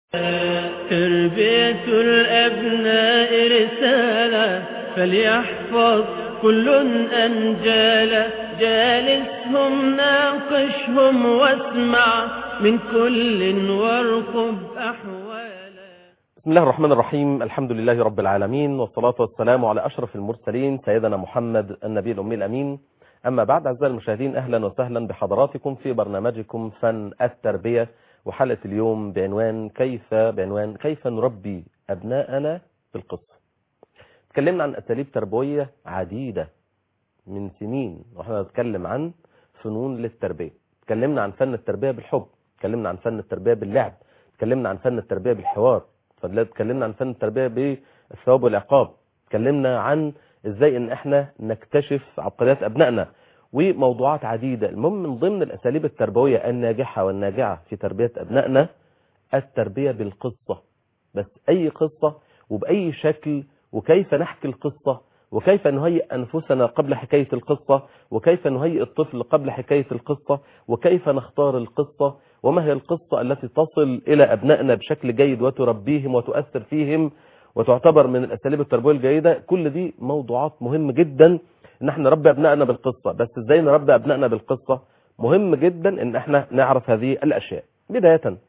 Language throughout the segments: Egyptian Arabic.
تربية الأبناء رسالة فليحفظ كل أنجالا جالسهم ناقشهم واسمع من كل وارقب أحوالا بسم الله الرحمن الرحيم الحمد لله رب العالمين والصلاة والسلام على أشرف المرسلين سيدنا محمد النبي الأمي الأمين أما بعد أعزائي المشاهدين أهلا وسهلا بحضراتكم في برنامجكم فن التربية وحلقة اليوم بعنوان كيف بعنوان كيف نربي أبناءنا بالقصة تكلمنا عن أساليب تربوية عديدة من سنين واحنا نتكلم عن فنون للتربية تكلمنا عن فن التربية بالحب تكلمنا عن فن التربية باللعب تكلمنا عن فن التربية بالحوار تكلمنا عن فن التربية بالثواب والعقاب تكلمنا عن ازاي ان احنا نكتشف عبقريات ابنائنا وموضوعات عديدة المهم من ضمن الاساليب التربوية الناجحة والناجعة في تربية ابنائنا التربية بالقصة بس اي قصة وباي شكل وكيف نحكي القصة وكيف نهيئ أنفسنا قبل حكاية القصة وكيف نهيئ الطفل قبل حكاية القصة وكيف نختار القصة وما هي القصة التي تصل إلى أبنائنا بشكل جيد وتربيهم وتؤثر فيهم وتعتبر من الأساليب التربوية الجيدة كل دي موضوعات مهم جدا ان احنا نربي أبنائنا بالقصة بس ازاي نربي أبنائنا بالقصة مهم جدا ان احنا نعرف هذه الأشياء بداية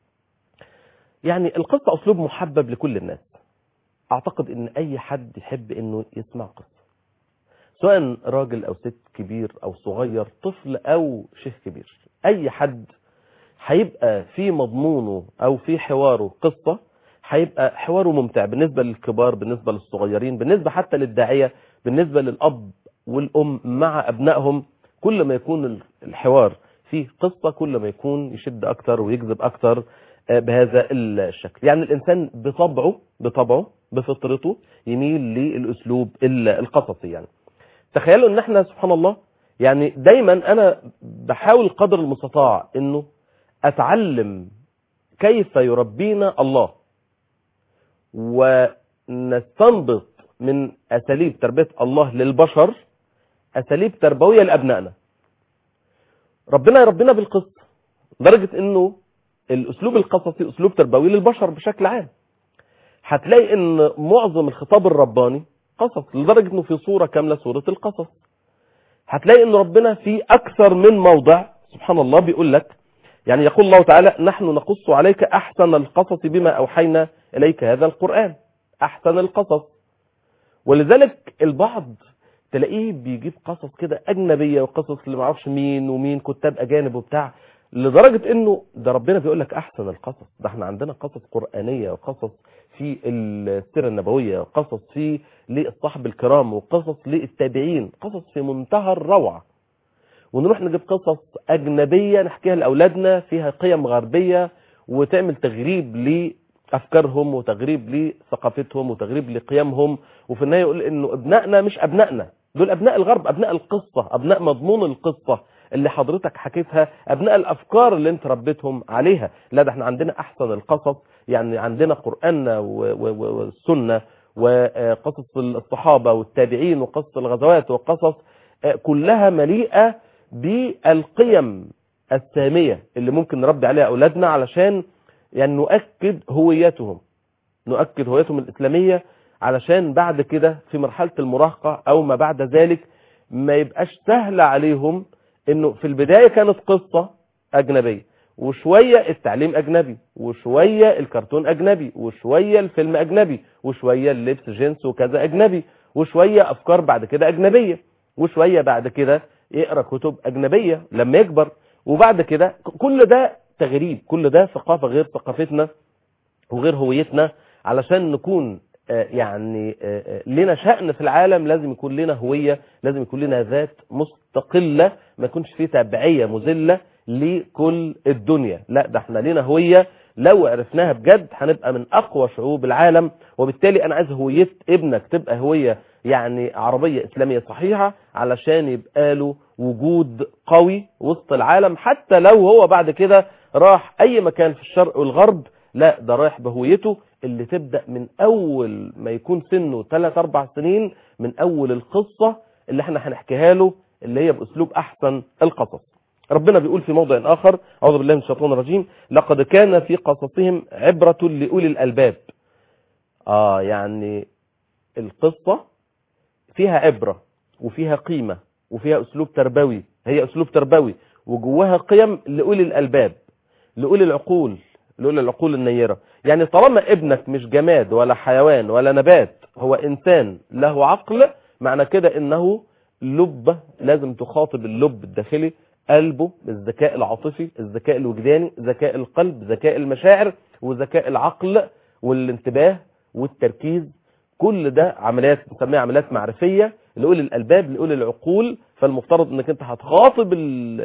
يعني القصة أسلوب محبب لكل الناس اعتقد ان اي حد يحب انه يسمع قصة سواء راجل او ست كبير او صغير طفل او شيخ كبير اي حد هيبقى في مضمونه او في حواره قصة هيبقى حواره ممتع بالنسبة للكبار بالنسبة للصغيرين بالنسبة حتى للداعية بالنسبة للأب والأم مع أبنائهم كل ما يكون الحوار فيه قصة كل ما يكون يشد أكتر ويجذب أكتر بهذا الشكل يعني الإنسان بطبعه بطبعه بفطرته يميل للأسلوب القصصي يعني تخيلوا ان احنا سبحان الله يعني دايما انا بحاول قدر المستطاع انه اتعلم كيف يربينا الله ونستنبط من اساليب تربية الله للبشر اساليب تربوية لابنائنا ربنا يربينا بالقصة لدرجة انه الاسلوب القصصي اسلوب تربوي للبشر بشكل عام هتلاقي ان معظم الخطاب الرباني قصص لدرجة انه في صورة كاملة صورة القصص هتلاقي ان ربنا في اكثر من موضع سبحان الله بيقول لك يعني يقول الله تعالى نحن نقص عليك احسن القصص بما اوحينا اليك هذا القرآن احسن القصص ولذلك البعض تلاقيه بيجيب قصص كده اجنبية وقصص اللي معرفش مين ومين كتاب اجانب وبتاع لدرجة انه ده ربنا بيقول لك احسن القصص ده احنا عندنا قصص قرآنية وقصص في السيرة النبوية وقصص في للصحب الكرام وقصص للتابعين قصص في منتهى الروعة ونروح نجيب قصص أجنبية نحكيها لأولادنا فيها قيم غربية وتعمل تغريب لأفكارهم وتغريب لثقافتهم وتغريب لقيمهم وفي النهاية يقول إنه أبنائنا مش أبنائنا دول أبناء الغرب أبناء القصة أبناء مضمون القصة اللي حضرتك حكيتها ابناء الافكار اللي انت ربيتهم عليها لا ده احنا عندنا احسن القصص يعني عندنا قرآننا والسنة وقصص الصحابة والتابعين وقصص الغزوات وقصص كلها مليئة بالقيم السامية اللي ممكن نربي عليها اولادنا علشان يعني نؤكد هويتهم نؤكد هويتهم الاسلامية علشان بعد كده في مرحلة المراهقة او ما بعد ذلك ما يبقاش سهل عليهم انه في البداية كانت قصة اجنبية وشوية التعليم اجنبي وشوية الكرتون اجنبي وشوية الفيلم اجنبي وشوية اللبس جنس وكذا اجنبي وشوية افكار بعد كده اجنبية وشوية بعد كده يقرأ كتب اجنبية لما يكبر وبعد كده كل ده تغريب كل ده ثقافة غير ثقافتنا وغير هويتنا علشان نكون يعني لنا شأن في العالم لازم يكون لنا هوية لازم يكون لنا ذات مستقلة ما يكونش فيه تبعية مذلة لكل الدنيا لا ده احنا لنا هوية لو عرفناها بجد هنبقى من اقوى شعوب العالم وبالتالي انا عايز هوية ابنك تبقى هوية يعني عربية اسلامية صحيحة علشان يبقى له وجود قوي وسط العالم حتى لو هو بعد كده راح اي مكان في الشرق والغرب لا ده رايح بهويته اللي تبدأ من اول ما يكون سنه 3 4 سنين من اول القصة اللي احنا هنحكيها له اللي هي باسلوب احسن القصص ربنا بيقول في موضع آخر أعوذ بالله من الشيطان الرجيم لقد كان في قصصهم عبرة لأولي الألباب آه يعني القصة فيها عبرة وفيها قيمة وفيها أسلوب تربوي هي أسلوب تربوي وجواها قيم لأولي الألباب لأولي العقول لأولي العقول النيرة يعني طالما ابنك مش جماد ولا حيوان ولا نبات هو إنسان له عقل معنى كده إنه لب لازم تخاطب اللب الداخلي قلبه الذكاء العاطفي الذكاء الوجداني ذكاء القلب ذكاء المشاعر وذكاء العقل والانتباه والتركيز كل ده عمليات نسميها عمليات معرفية لأولي الألباب لأولي العقول فالمفترض انك انت هتخاطب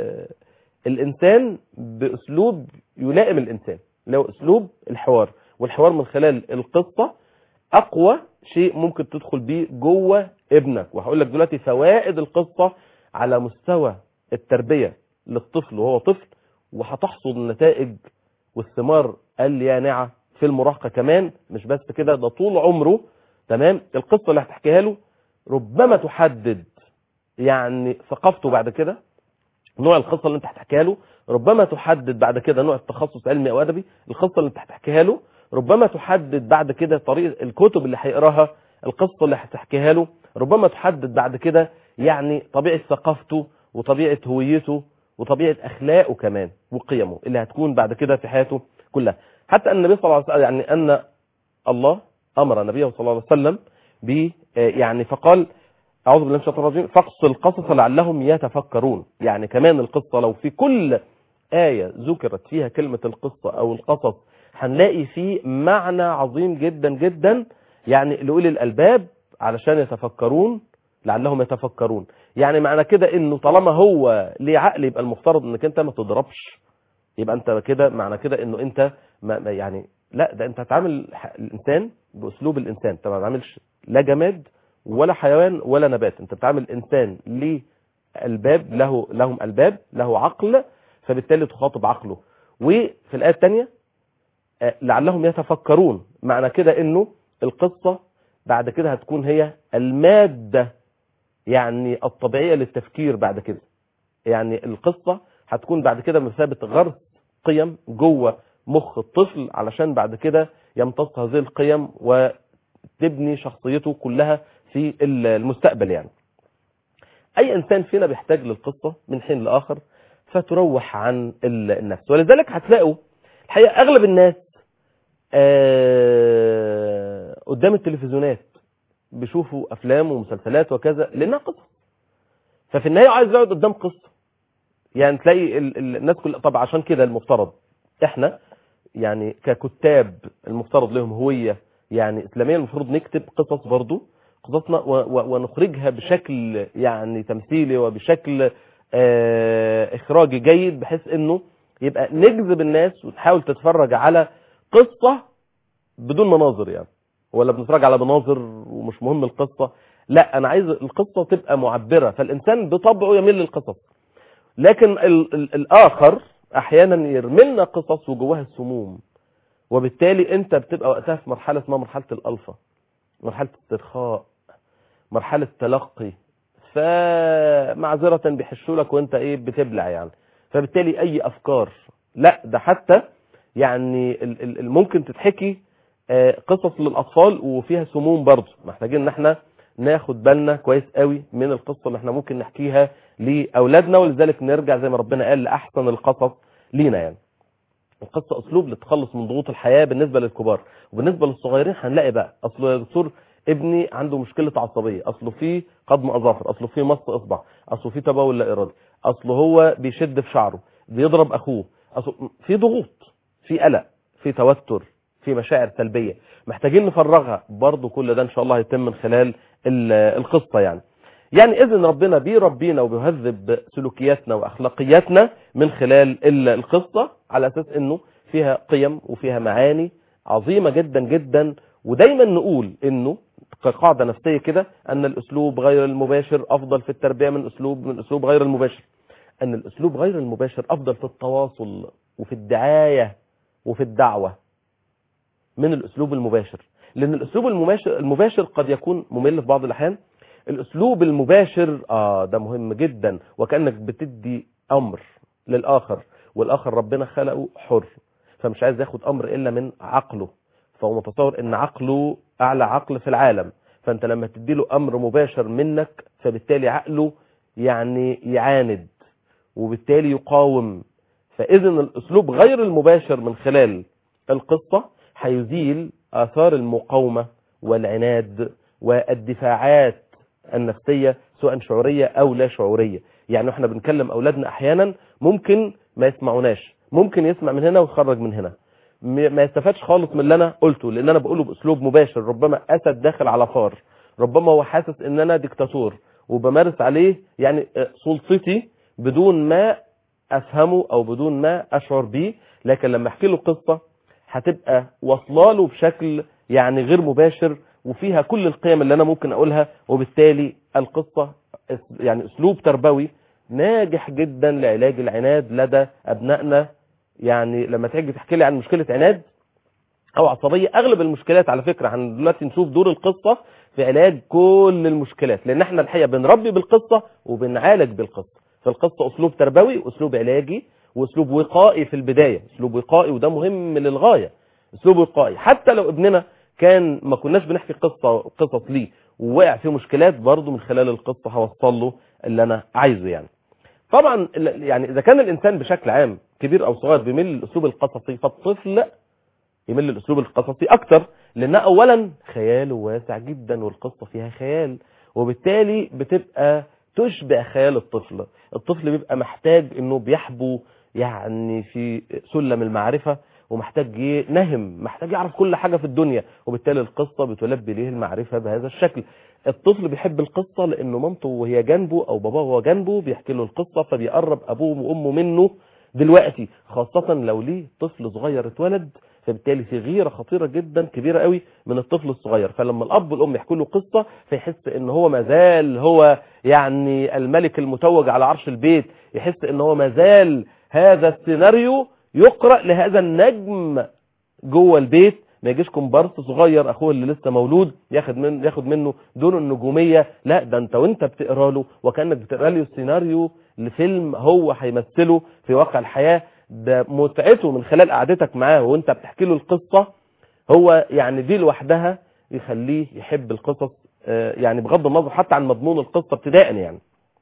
الإنسان بأسلوب يلائم الإنسان اللي هو أسلوب الحوار والحوار من خلال القصة أقوى شيء ممكن تدخل بيه جوه ابنك وهقول لك دلوقتي فوائد القصة على مستوى التربية للطفل وهو طفل وهتحصد النتائج والثمار اليانعة في المراهقة كمان مش بس كده ده طول عمره تمام القصة اللي هتحكيها له ربما تحدد يعني ثقافته بعد كده نوع القصة اللي انت هتحكيها له ربما تحدد بعد كده نوع التخصص علمي او ادبي القصة اللي انت هتحكيها له ربما تحدد بعد كده طريقة الكتب اللي هيقراها القصة اللي هتحكيها له ربما تحدد بعد كده يعني طبيعة ثقافته وطبيعة هويته وطبيعة أخلاقه كمان وقيمه اللي هتكون بعد كده في حياته كلها حتى أن النبي صلى الله عليه وسلم يعني أن الله أمر نبيه صلى الله عليه وسلم ب يعني فقال أعوذ بالله من الشيطان الرجيم فقص القصص لعلهم يتفكرون يعني كمان القصة لو في كل آية ذكرت فيها كلمة القصة أو القصص هنلاقي فيه معنى عظيم جدا جدا يعني لأولي الألباب علشان يتفكرون لعلهم يتفكرون يعني معنى كده انه طالما هو ليه عقل يبقى المفترض انك انت ما تضربش يبقى انت كده معنى كده انه انت ما ما يعني لا ده انت هتعامل الانسان باسلوب الانسان انت ما بتعاملش لا جماد ولا حيوان ولا نبات انت بتعامل انسان ليه الباب له لهم الباب له عقل فبالتالي تخاطب عقله وفي الايه الثانيه لعلهم يتفكرون معنى كده انه القصه بعد كده هتكون هي الماده يعني الطبيعية للتفكير بعد كده يعني القصة هتكون بعد كده مثابة غرس قيم جوه مخ الطفل علشان بعد كده يمتص هذه القيم وتبني شخصيته كلها في المستقبل يعني اي انسان فينا بيحتاج للقصة من حين لاخر فتروح عن النفس ولذلك هتلاقوا الحقيقة اغلب الناس آه قدام التلفزيونات بيشوفوا افلام ومسلسلات وكذا لانها قصص ففي النهايه عايز يقعد قدام قصه يعني تلاقي ال ال الناس كلها طب عشان كده المفترض احنا يعني ككتاب المفترض لهم هويه يعني اسلاميه المفروض نكتب قصص برضو قصصنا ونخرجها بشكل يعني تمثيلي وبشكل آه اخراجي جيد بحيث انه يبقى نجذب الناس وتحاول تتفرج على قصه بدون مناظر يعني ولا بنتفرج على مناظر ومش مهم القصة لا انا عايز القصة تبقى معبرة فالانسان بطبعه يميل للقصص لكن ال ال الاخر احيانا يرملنا قصص وجواها السموم وبالتالي انت بتبقى وقتها في مرحلة اسمها مرحلة الالفا مرحلة استرخاء مرحلة تلقي فمعذرة بيحشوا لك وانت ايه بتبلع يعني فبالتالي اي افكار لا ده حتى يعني ممكن تتحكي قصص للاطفال وفيها سموم برضه محتاجين ان احنا ناخد بالنا كويس قوي من القصه اللي احنا ممكن نحكيها لاولادنا ولذلك نرجع زي ما ربنا قال لاحسن القصص لينا يعني القصه اسلوب للتخلص من ضغوط الحياه بالنسبه للكبار وبالنسبه للصغيرين هنلاقي بقى اصل يا دكتور ابني عنده مشكله عصبيه اصله في قضم اظافر اصله في مص اصبع اصله في تبول لا ارادي اصله هو بيشد في شعره بيضرب اخوه اصله في ضغوط في قلق في توتر في مشاعر سلبية محتاجين نفرغها برضو كل ده ان شاء الله هيتم من خلال القصة يعني يعني اذن ربنا بيربينا وبيهذب سلوكياتنا واخلاقياتنا من خلال القصة على اساس انه فيها قيم وفيها معاني عظيمة جدا جدا ودايما نقول انه كقاعدة نفسية كده ان الاسلوب غير المباشر افضل في التربية من اسلوب من اسلوب غير المباشر ان الاسلوب غير المباشر افضل في التواصل وفي الدعاية وفي الدعوة من الاسلوب المباشر لان الاسلوب المباشر المباشر قد يكون ممل في بعض الاحيان الاسلوب المباشر اه ده مهم جدا وكانك بتدي امر للآخر والآخر ربنا خلقه حر فمش عايز ياخد أمر إلا من عقله فهو متصور ان عقله اعلى عقل في العالم فانت لما تديله امر مباشر منك فبالتالي عقله يعني يعاند وبالتالي يقاوم فاذا الاسلوب غير المباشر من خلال القصة هيزيل اثار المقاومة والعناد والدفاعات النفسية سواء شعورية او لا شعورية يعني احنا بنكلم اولادنا احيانا ممكن ما يسمعوناش ممكن يسمع من هنا ويخرج من هنا ما يستفادش خالص من اللي انا قلته لان انا بقوله باسلوب مباشر ربما اسد داخل على فار ربما هو حاسس ان انا ديكتاتور وبمارس عليه يعني سلطتي بدون ما افهمه او بدون ما اشعر بيه لكن لما احكي له قصة هتبقى واصله له بشكل يعني غير مباشر وفيها كل القيم اللي انا ممكن اقولها وبالتالي القصة يعني اسلوب تربوي ناجح جدا لعلاج العناد لدى ابنائنا يعني لما تيجي تحكي لي عن مشكلة عناد او عصبية اغلب المشكلات على فكرة هن دلوقتي نشوف دور القصة في علاج كل المشكلات لان احنا الحقيقة بنربي بالقصة وبنعالج بالقصة فالقصة اسلوب تربوي واسلوب علاجي واسلوب وقائي في البداية اسلوب وقائي وده مهم للغاية اسلوب وقائي حتى لو ابننا كان ما كناش بنحكي قصة قصص ليه ووقع في مشكلات برضه من خلال القصة هوصل له اللي انا عايزه يعني طبعا يعني اذا كان الانسان بشكل عام كبير او صغير بيميل للاسلوب القصصي فالطفل يميل للاسلوب القصصي اكتر لان اولا خياله واسع جدا والقصه فيها خيال وبالتالي بتبقى تشبه خيال الطفل الطفل بيبقى محتاج انه بيحبو يعني في سلم المعرفه ومحتاج نهم محتاج يعرف كل حاجه في الدنيا وبالتالي القصه بتلبي ليه المعرفه بهذا الشكل الطفل بيحب القصة لانه مامته وهي جنبه او باباه وهو جنبه بيحكي له القصة فبيقرب ابوه وامه منه دلوقتي خاصة لو ليه طفل صغير اتولد فبالتالي في غيرة خطيرة جدا كبيرة قوي من الطفل الصغير فلما الاب والام يحكوا له قصة فيحس ان هو مازال هو يعني الملك المتوج على عرش البيت يحس ان هو مازال هذا السيناريو يقرأ لهذا النجم جوه البيت ما يجيش كومبارس صغير اخوه اللي لسه مولود ياخد من ياخد منه دور النجوميه لا ده انت وانت بتقرا له وكانك بتقرا له سيناريو لفيلم هو هيمثله في واقع الحياه ده متعته من خلال قعدتك معاه وانت بتحكي له القصه هو يعني دي لوحدها يخليه يحب القصص يعني بغض النظر حتى عن مضمون القصه ابتداء يعني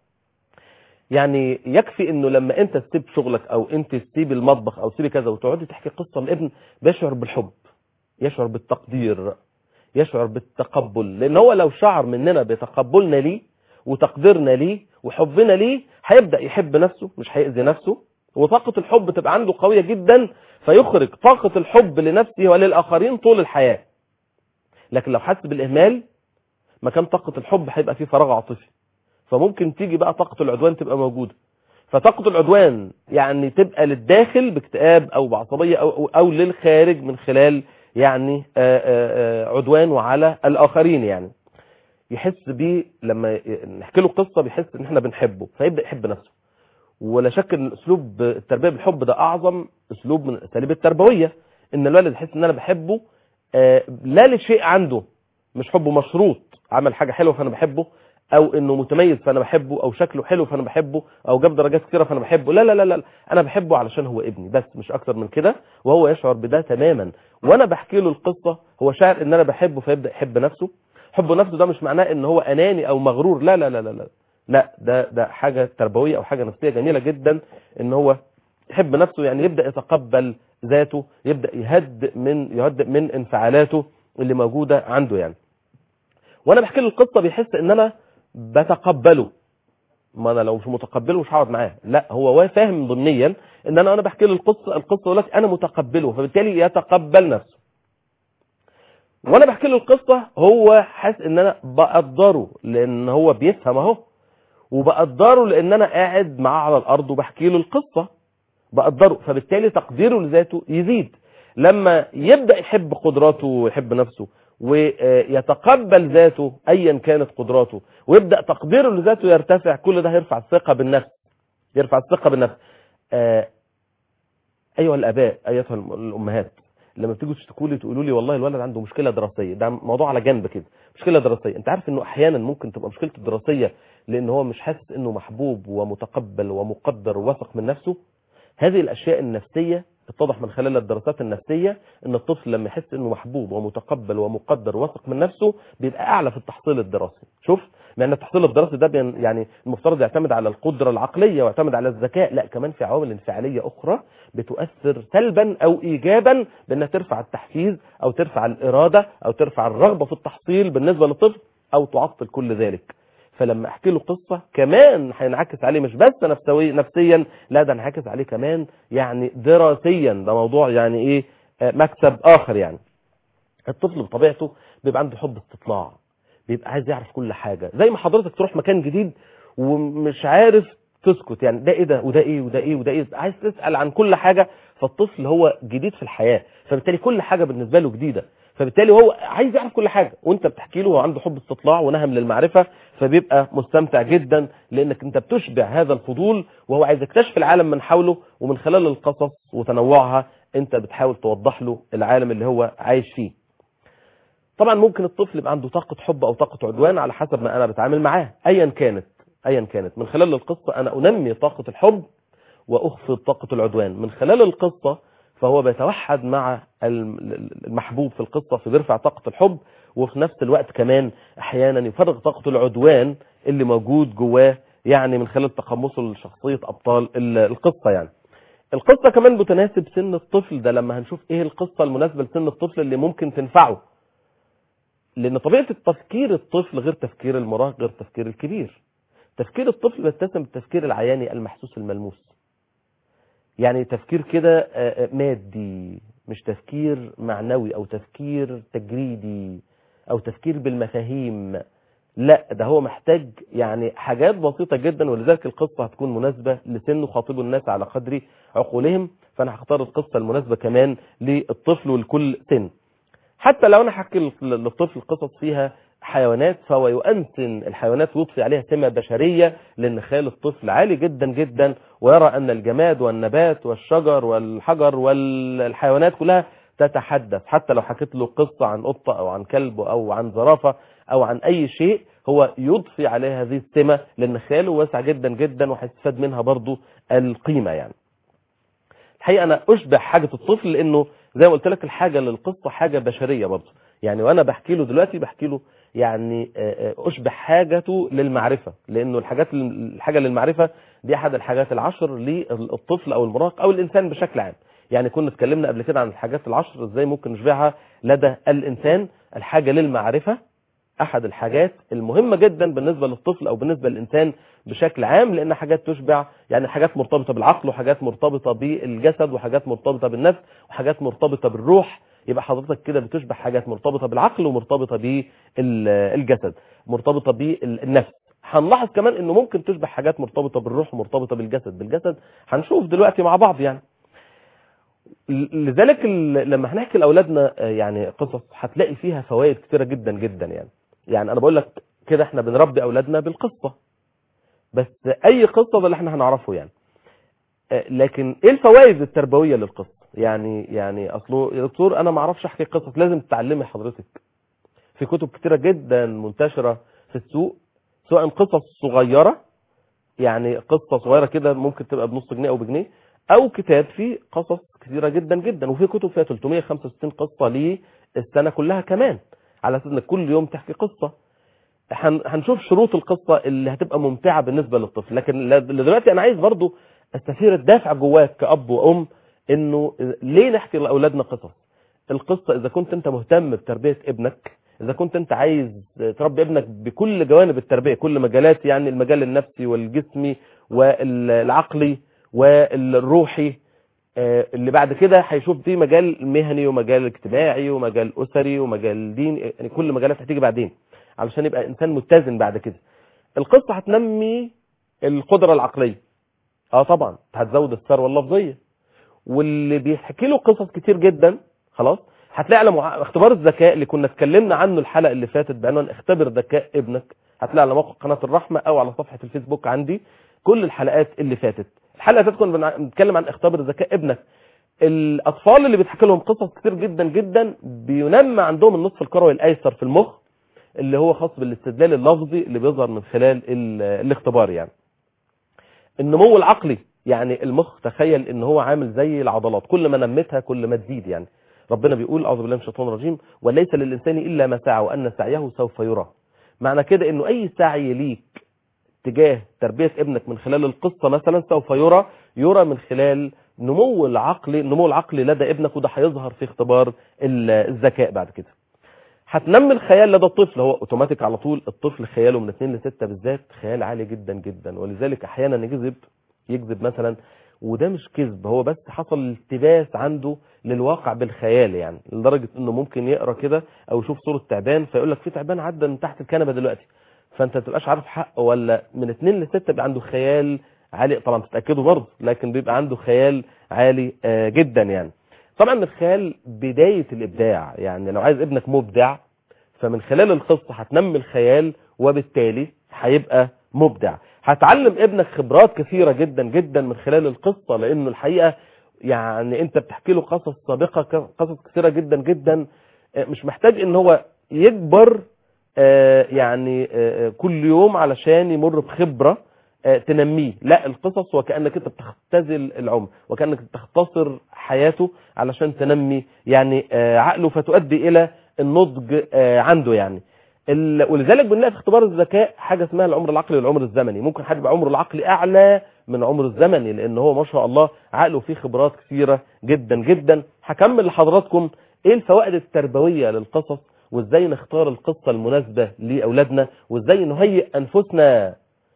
يعني يكفي انه لما انت تسيب شغلك او انت تسيب المطبخ او تسيبي كذا وتقعدي تحكي قصه لابن بيشعر بالحب يشعر بالتقدير يشعر بالتقبل لان هو لو شعر مننا بتقبلنا ليه وتقديرنا ليه وحبنا ليه هيبدا يحب نفسه مش هيأذي نفسه وطاقة الحب تبقى عنده قوية جدا فيخرج طاقة الحب لنفسه وللآخرين طول الحياة لكن لو حس بالإهمال مكان طاقة الحب هيبقى فيه فراغ عاطفي فممكن تيجي بقى طاقة العدوان تبقى موجودة فطاقة العدوان يعني تبقى للداخل باكتئاب أو بعصبية أو, أو, أو للخارج من خلال يعني آآ آآ عدوانه على الآخرين يعني يحس بيه لما نحكي له قصة بيحس ان احنا بنحبه فيبدأ يحب نفسه ولا شك ان اسلوب التربية بالحب ده اعظم اسلوب من الاساليب التربوية ان الولد يحس ان انا بحبه لا لشيء عنده مش حبه مشروط عمل حاجة حلوة فانا بحبه او انه متميز فانا بحبه او شكله حلو فانا بحبه او جاب درجات كتيره فانا بحبه لا لا لا لا انا بحبه علشان هو ابني بس مش اكتر من كده وهو يشعر بده تماما وانا بحكي له القصه هو شاعر ان انا بحبه فيبدا يحب نفسه حب نفسه ده مش معناه ان هو اناني او مغرور لا لا لا لا لا لا ده ده حاجه تربويه او حاجه نفسيه جميله جدا ان هو يحب نفسه يعني يبدا يتقبل ذاته يبدا يهدئ من يهدئ من انفعالاته اللي موجوده عنده يعني وانا بحكي له القصه بيحس ان انا بتقبله ما انا لو مش متقبله مش هقعد معاه لا هو فاهم ضمنيا ان انا انا بحكي له القصه القصه يقول لك انا متقبله فبالتالي يتقبل نفسه وانا بحكي له القصه هو حاسس ان انا بقدره لان هو بيفهم اهو وبقدره لان انا قاعد معاه على الارض وبحكي له القصه بقدره فبالتالي تقديره لذاته يزيد لما يبدا يحب قدراته ويحب نفسه ويتقبل ذاته ايا كانت قدراته ويبدا تقديره لذاته يرتفع كل ده هيرفع الثقه بالنفس يرفع الثقه بالنفس آه ايها الاباء ايتها الامهات لما بتيجوا تشتكوا لي تقولوا لي والله الولد عنده مشكله دراسيه ده موضوع على جنب كده مشكله دراسيه انت عارف انه احيانا ممكن تبقى مشكلته الدراسيه لان هو مش حاسس انه محبوب ومتقبل ومقدر وواثق من نفسه هذه الاشياء النفسيه اتضح من خلال الدراسات النفسيه ان الطفل لما يحس انه محبوب ومتقبل ومقدر وواثق من نفسه بيبقى اعلى في التحصيل الدراسي شوف مع ان التحصيل الدراسي ده بين يعني المفترض يعتمد على القدره العقليه ويعتمد على الذكاء لا كمان في عوامل انفعاليه اخرى بتؤثر سلبا او ايجابا بانها ترفع التحفيز او ترفع الاراده او ترفع الرغبه في التحصيل بالنسبه للطفل او تعطل كل ذلك فلما احكي له قصه كمان هينعكس عليه مش بس نفسوي نفسيا لا ده هينعكس عليه كمان يعني دراسيا ده موضوع يعني ايه آه، مكسب اخر يعني الطفل بطبيعته بيبقى عنده حب استطلاع بيبقى عايز يعرف كل حاجه زي ما حضرتك تروح مكان جديد ومش عارف تسكت يعني ده ايه ده وده ايه وده ايه وده ايه عايز تسال عن كل حاجه فالطفل هو جديد في الحياه فبالتالي كل حاجه بالنسبه له جديده فبالتالي هو عايز يعرف كل حاجه وانت بتحكي له هو عنده حب استطلاع ونهم للمعرفه فبيبقى مستمتع جدا لانك انت بتشبع هذا الفضول وهو عايز يكتشف العالم من حوله ومن خلال القصص وتنوعها انت بتحاول توضح له العالم اللي هو عايش فيه طبعا ممكن الطفل يبقى عنده طاقه حب او طاقه عدوان على حسب ما انا بتعامل معاه ايا كانت ايا كانت من خلال القصه انا انمي طاقه الحب واخفض طاقه العدوان من خلال القصه فهو بيتوحد مع المحبوب في القصه فبيرفع طاقه الحب وفي نفس الوقت كمان احيانا يفرغ طاقه العدوان اللي موجود جواه يعني من خلال تقمصه لشخصيه ابطال ال- القصه يعني القصه كمان بتناسب سن الطفل ده لما هنشوف ايه القصه المناسبه لسن الطفل اللي ممكن تنفعه لان طبيعه التفكير الطفل غير تفكير المراهق غير تفكير الكبير تفكير الطفل بيتسم بالتفكير العياني المحسوس الملموس يعني تفكير كده آه، آه، مادي مش تفكير معنوي او تفكير تجريدي او تفكير بالمفاهيم لا ده هو محتاج يعني حاجات بسيطة جدا ولذلك القصة هتكون مناسبة لسن خاطب الناس على قدر عقولهم فانا هختار القصة المناسبة كمان للطفل ولكل سن حتى لو انا حكي للطفل قصص فيها حيوانات فهو يؤنسن الحيوانات ويضفي عليها سمة بشرية لان خيال الطفل عالي جدا جدا ويرى ان الجماد والنبات والشجر والحجر والحيوانات كلها تتحدث حتى لو حكيت له قصة عن قطة او عن كلب او عن زرافة او عن اي شيء هو يضفي عليها هذه السمة لان خياله واسع جدا جدا وهيستفاد منها برضو القيمة يعني الحقيقة انا اشبه حاجة الطفل لانه زي ما قلت لك الحاجة للقصة حاجة بشرية برضو يعني وانا بحكي له دلوقتي بحكي له يعني آه، آه، اشبه حاجته للمعرفة لانه الحاجات الحاجة للمعرفة دي احد الحاجات العشر للطفل او المراهق او الانسان بشكل عام يعني كنا اتكلمنا قبل كده عن الحاجات العشر ازاي ممكن نشبهها لدى الانسان الحاجة للمعرفة احد الحاجات المهمة جدا بالنسبة للطفل او بالنسبة للانسان بشكل عام لان حاجات تشبع يعني حاجات مرتبطة بالعقل وحاجات مرتبطة بالجسد وحاجات مرتبطة بالنفس وحاجات مرتبطة بالروح يبقى حضرتك كده بتشبه حاجات مرتبطة بالعقل ومرتبطة بالجسد مرتبطة بالنفس هنلاحظ كمان انه ممكن تشبه حاجات مرتبطة بالروح ومرتبطة بالجسد بالجسد هنشوف دلوقتي مع بعض يعني لذلك ال- لما هنحكي لاولادنا آه، يعني قصص هتلاقي فيها فوائد كتيره جدا جدا يعني يعني انا بقول لك كده احنا بنربي اولادنا بالقصه بس اي قصه ده اللي احنا هنعرفه يعني آه، لكن ايه الفوائد التربويه للقصه يعني يعني اصله يا دكتور انا ما اعرفش احكي قصص لازم تتعلمي حضرتك في كتب كتيره جدا منتشره في السوق سواء قصص صغيره يعني قصه صغيره كده ممكن تبقى بنص جنيه او بجنيه او كتاب فيه قصص كثيره جدا جدا وفي كتب فيها 365 قصه للسنه كلها كمان على اساس انك كل يوم تحكي قصه هن- هنشوف شروط القصه اللي هتبقى ممتعه بالنسبه للطفل لكن ل- دلوقتي انا عايز برضو استثير الدافع جواك كاب وام انه ليه نحكي لاولادنا قصص القصه اذا كنت انت مهتم بتربيه ابنك اذا كنت انت عايز تربي ابنك بكل جوانب التربيه كل مجالات يعني المجال النفسي والجسمي والعقلي والروحي آه، اللي بعد كده هيشوف دي مجال مهني ومجال اجتماعي ومجال اسري ومجال دين يعني كل مجالات هتيجي بعدين علشان يبقى انسان متزن بعد كده القصه هتنمي القدره العقليه اه طبعا هتزود الثروه اللفظيه واللي بيحكي له قصص كتير جدا خلاص هتلاقي على مع... اختبار الذكاء اللي كنا اتكلمنا عنه الحلقه اللي فاتت بعنوان اختبر ذكاء ابنك هتلاقي على موقع قناه الرحمه او على صفحه الفيسبوك عندي كل الحلقات اللي فاتت الحلقه اللي فاتت كنا بنع- بنتكلم عن اختبر ذكاء ابنك الاطفال اللي بيتحكي لهم قصص كتير جدا جدا بينمى عندهم النصف الكروي الايسر في المخ اللي هو خاص بالاستدلال اللفظي اللي بيظهر من خلال ال- الاختبار يعني النمو العقلي يعني المخ تخيل ان هو عامل زي العضلات كل ما نمتها كل ما تزيد يعني ربنا بيقول اعوذ بالله من الشيطان الرجيم وليس للانسان الا ما سعى وان سعيه سوف يرى معنى كده انه اي سعي ليك تجاه تربية ابنك من خلال القصة مثلا سوف يرى يرى من خلال نمو العقل النمو العقلي لدى ابنك وده هيظهر في اختبار ال- الذكاء بعد كده هتنمي الخيال لدى الطفل هو اوتوماتيك على طول الطفل خياله من 2 ل 6 بالذات خيال عالي جدا جدا ولذلك احيانا يكذب يكذب مثلا وده مش كذب هو بس حصل التباس عنده للواقع بالخيال يعني لدرجه انه ممكن يقرا كده او يشوف صوره تعبان فيقول لك في تعبان عدى من تحت الكنبه دلوقتي فانت ما تبقاش عارف حق ولا من 2 ل 6 بيبقى عنده خيال عالي طبعا تتاكدوا برضه لكن بيبقى عنده خيال عالي آه، جدا يعني طبعا الخيال بدايه الابداع يعني لو عايز ابنك مبدع فمن خلال القصه هتنمي الخيال وبالتالي هيبقى مبدع هتعلم ابنك خبرات كثيره جدا جدا من خلال القصه لانه الحقيقه يعني انت بتحكي له قصص سابقه ك- قصص كثيره جدا جدا آه، مش محتاج ان هو يكبر آه، يعني آه، آه، كل يوم علشان يمر بخبره آه، تنميه لا القصص وكانك انت بتختزل العمر وكانك بتختصر حياته علشان تنمي يعني آه، عقله فتؤدي الى النضج آه، عنده يعني ال- ولذلك بنلاقي في اختبار الذكاء حاجه اسمها العمر العقلي والعمر الزمني ممكن حد يبقى عمره العقلي اعلى من عمره الزمني لان هو ما شاء الله عقله فيه خبرات كثيره جدا جدا هكمل لحضراتكم ايه الفوائد التربويه للقصص وازاي نختار القصه المناسبه لاولادنا وازاي نهيئ انفسنا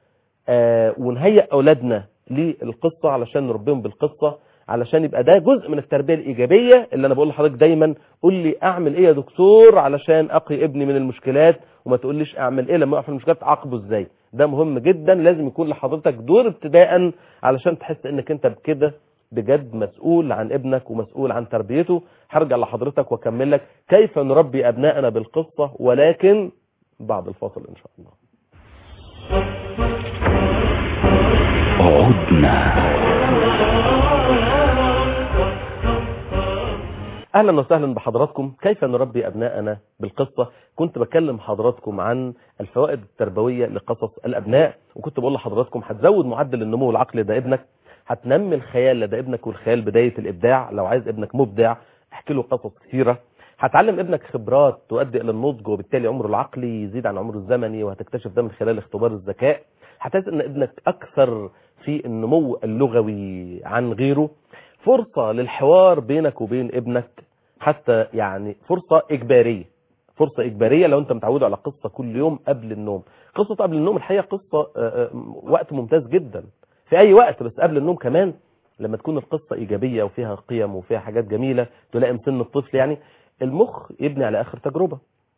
آه، ونهيئ اولادنا للقصه علشان نربيهم بالقصه علشان يبقى ده جزء من التربيه الايجابيه اللي انا بقول لحضرتك دايما قول لي اعمل ايه يا دكتور علشان اقي ابني من المشكلات وما تقوليش اعمل ايه لما يقع في المشكلات اعاقبه ازاي ده مهم جدا لازم يكون لحضرتك دور ابتداء علشان تحس انك انت بكده بجد مسؤول عن ابنك ومسؤول عن تربيته هرجع لحضرتك واكمل لك كيف نربي ابنائنا بالقصه ولكن بعد الفاصل ان شاء الله عدنا اهلا وسهلا بحضراتكم كيف نربي ابنائنا بالقصه كنت بكلم حضراتكم عن الفوائد التربويه لقصص الابناء وكنت بقول لحضراتكم هتزود معدل النمو العقلي لدى ابنك هتنمي الخيال لدى ابنك والخيال بدايه الابداع لو عايز ابنك مبدع احكي له قصص كثيره هتعلم ابنك خبرات تؤدي الى النضج وبالتالي عمره العقلي يزيد عن عمره الزمني وهتكتشف ده من خلال اختبار الذكاء هتحس ان ابنك اكثر في النمو اللغوي عن غيره فرصة للحوار بينك وبين ابنك حتى يعني فرصة إجبارية فرصة إجبارية لو أنت متعود على قصة كل يوم قبل النوم قصة قبل النوم الحقيقة قصة آه، آه، وقت ممتاز جدا في أي وقت بس قبل النوم كمان لما تكون القصة إيجابية وفيها قيم وفيها حاجات جميلة تلائم سن الطفل يعني المخ يبني على آخر تجربة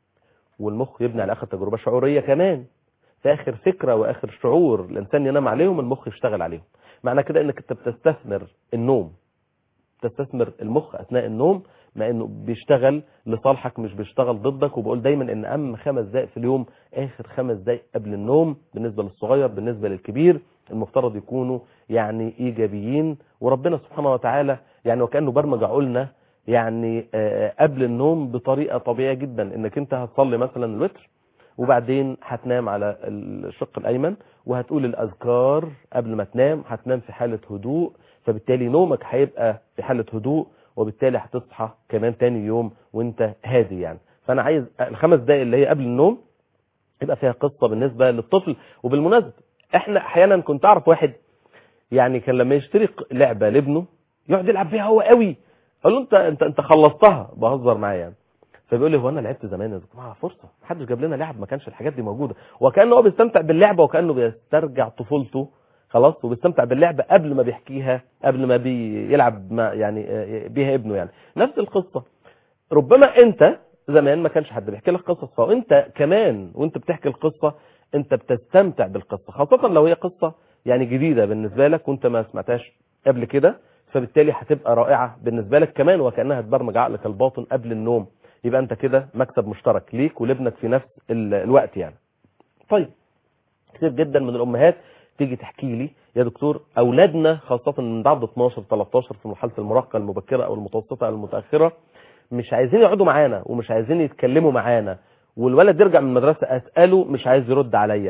والمخ يبني على آخر تجربة شعورية كمان في آخر فكرة وآخر شعور الإنسان ينام عليهم المخ يشتغل عليهم معنى كده إنك أنت بتستثمر النوم تستثمر المخ اثناء النوم مع انه بيشتغل لصالحك مش بيشتغل ضدك وبقول دايما ان اهم خمس دقائق في اليوم اخر خمس دقائق قبل النوم بالنسبه للصغير بالنسبه للكبير المفترض يكونوا يعني ايجابيين وربنا سبحانه وتعالى يعني وكانه برمج عقولنا يعني آه، قبل النوم بطريقه طبيعيه جدا انك انت هتصلي مثلا الوتر وبعدين هتنام على الشق الايمن وهتقول الاذكار قبل ما تنام هتنام في حاله هدوء فبالتالي نومك هيبقى في حاله هدوء وبالتالي هتصحى كمان تاني يوم وانت هادي يعني فانا عايز الخمس دقايق اللي هي قبل النوم يبقى فيها قصه بالنسبه للطفل وبالمناسبه احنا احيانا كنت اعرف واحد يعني كان لما يشتري لعبه لابنه يقعد يلعب فيها هو قوي اقول له انت انت انت خلصتها بهزر معاه يعني فبيقول لي هو انا لعبت زمان يا دكتور آه فرصه محدش جاب لنا لعب ما كانش الحاجات دي موجوده وكانه هو بيستمتع باللعبه وكانه بيسترجع طفولته خلاص وبيستمتع باللعبه قبل ما بيحكيها قبل ما بيلعب ما يعني آه، بيها ابنه يعني نفس القصه ربما انت زمان ما كانش حد بيحكي لك قصص فانت كمان وانت بتحكي القصه انت بتستمتع بالقصه خاصه لو هي قصه يعني جديده بالنسبه لك وانت ما سمعتهاش قبل كده فبالتالي هتبقى رائعه بالنسبه لك كمان وكانها تبرمج عقلك الباطن قبل النوم يبقى انت كده مكسب مشترك ليك ولابنك في نفس ال- الوقت يعني طيب كتير جدا من الامهات تيجي تحكي لي يا دكتور اولادنا خاصه من بعد 12 13 في مرحله المراهقه المبكره او المتوسطه او المتاخره مش عايزين يقعدوا معانا ومش عايزين يتكلموا معانا والولد يرجع من المدرسه اساله مش عايز يرد عليا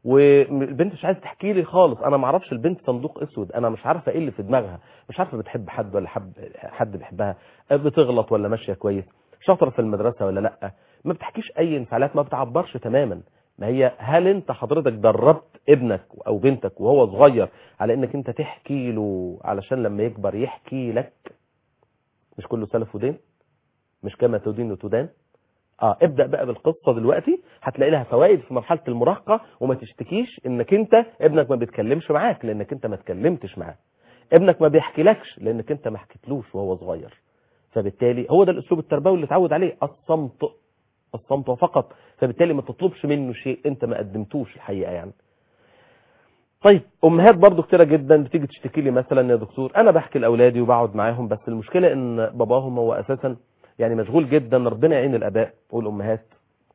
والبنت مش عايزه تحكي لي خالص انا ما اعرفش البنت صندوق اسود انا مش عارفه ايه اللي في دماغها مش عارفه بتحب حد ولا حب حد بيحبها بتغلط ولا ماشيه كويس شاطره في المدرسه ولا لا ما بتحكيش اي انفعالات ما بتعبرش تماما ما هي هل انت حضرتك دربت ابنك او بنتك وهو صغير على انك انت تحكي له علشان لما يكبر يحكي لك مش كله سلف ودين مش كما تدين وتدان اه ابدا بقى بالقصه دلوقتي هتلاقي لها فوائد في مرحله المراهقه وما تشتكيش انك انت ابنك ما بيتكلمش معاك لانك انت ما اتكلمتش معاه ابنك ما بيحكيلكش لانك انت ما حكيتلوش وهو صغير فبالتالي هو ده الاسلوب التربوي اللي اتعود عليه الصمت الصمت فقط فبالتالي ما تطلبش منه شيء انت ما قدمتوش الحقيقه يعني طيب امهات برضو كتيره جدا بتيجي تشتكي لي مثلا يا دكتور انا بحكي لاولادي وبقعد معاهم بس المشكله ان باباهم هو اساسا يعني مشغول جدا ربنا يعين الاباء والامهات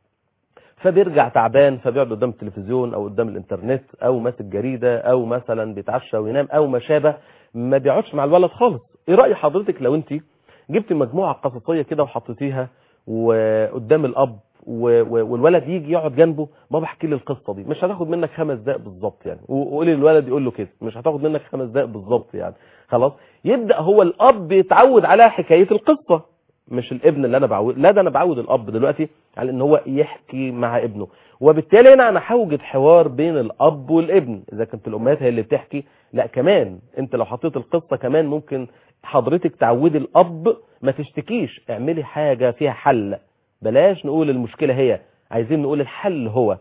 فبيرجع تعبان فبيقعد قدام التلفزيون او قدام الانترنت او ماسك جريده او مثلا بيتعشى وينام او ما شابه ما بيقعدش مع الولد خالص ايه راي حضرتك لو انت جبت مجموعه قصصيه كده وحطيتيها وقدام الاب والولد يجي يقعد جنبه بابا احكي لي القصه دي مش هتاخد منك خمس دقائق بالظبط يعني وقولي للولد يقول له كده مش هتاخد منك خمس دقائق بالظبط يعني خلاص يبدا هو الاب يتعود على حكايه القصه مش الابن اللي انا بعود لا ده انا بعود الاب دلوقتي على ان هو يحكي مع ابنه وبالتالي هنا انا هوجد حوار بين الاب والابن اذا كانت الامهات هي اللي بتحكي لا كمان انت لو حطيت القصه كمان ممكن حضرتك تعودي الاب ما تشتكيش اعملي حاجه فيها حل بلاش نقول المشكله هي عايزين نقول الحل هو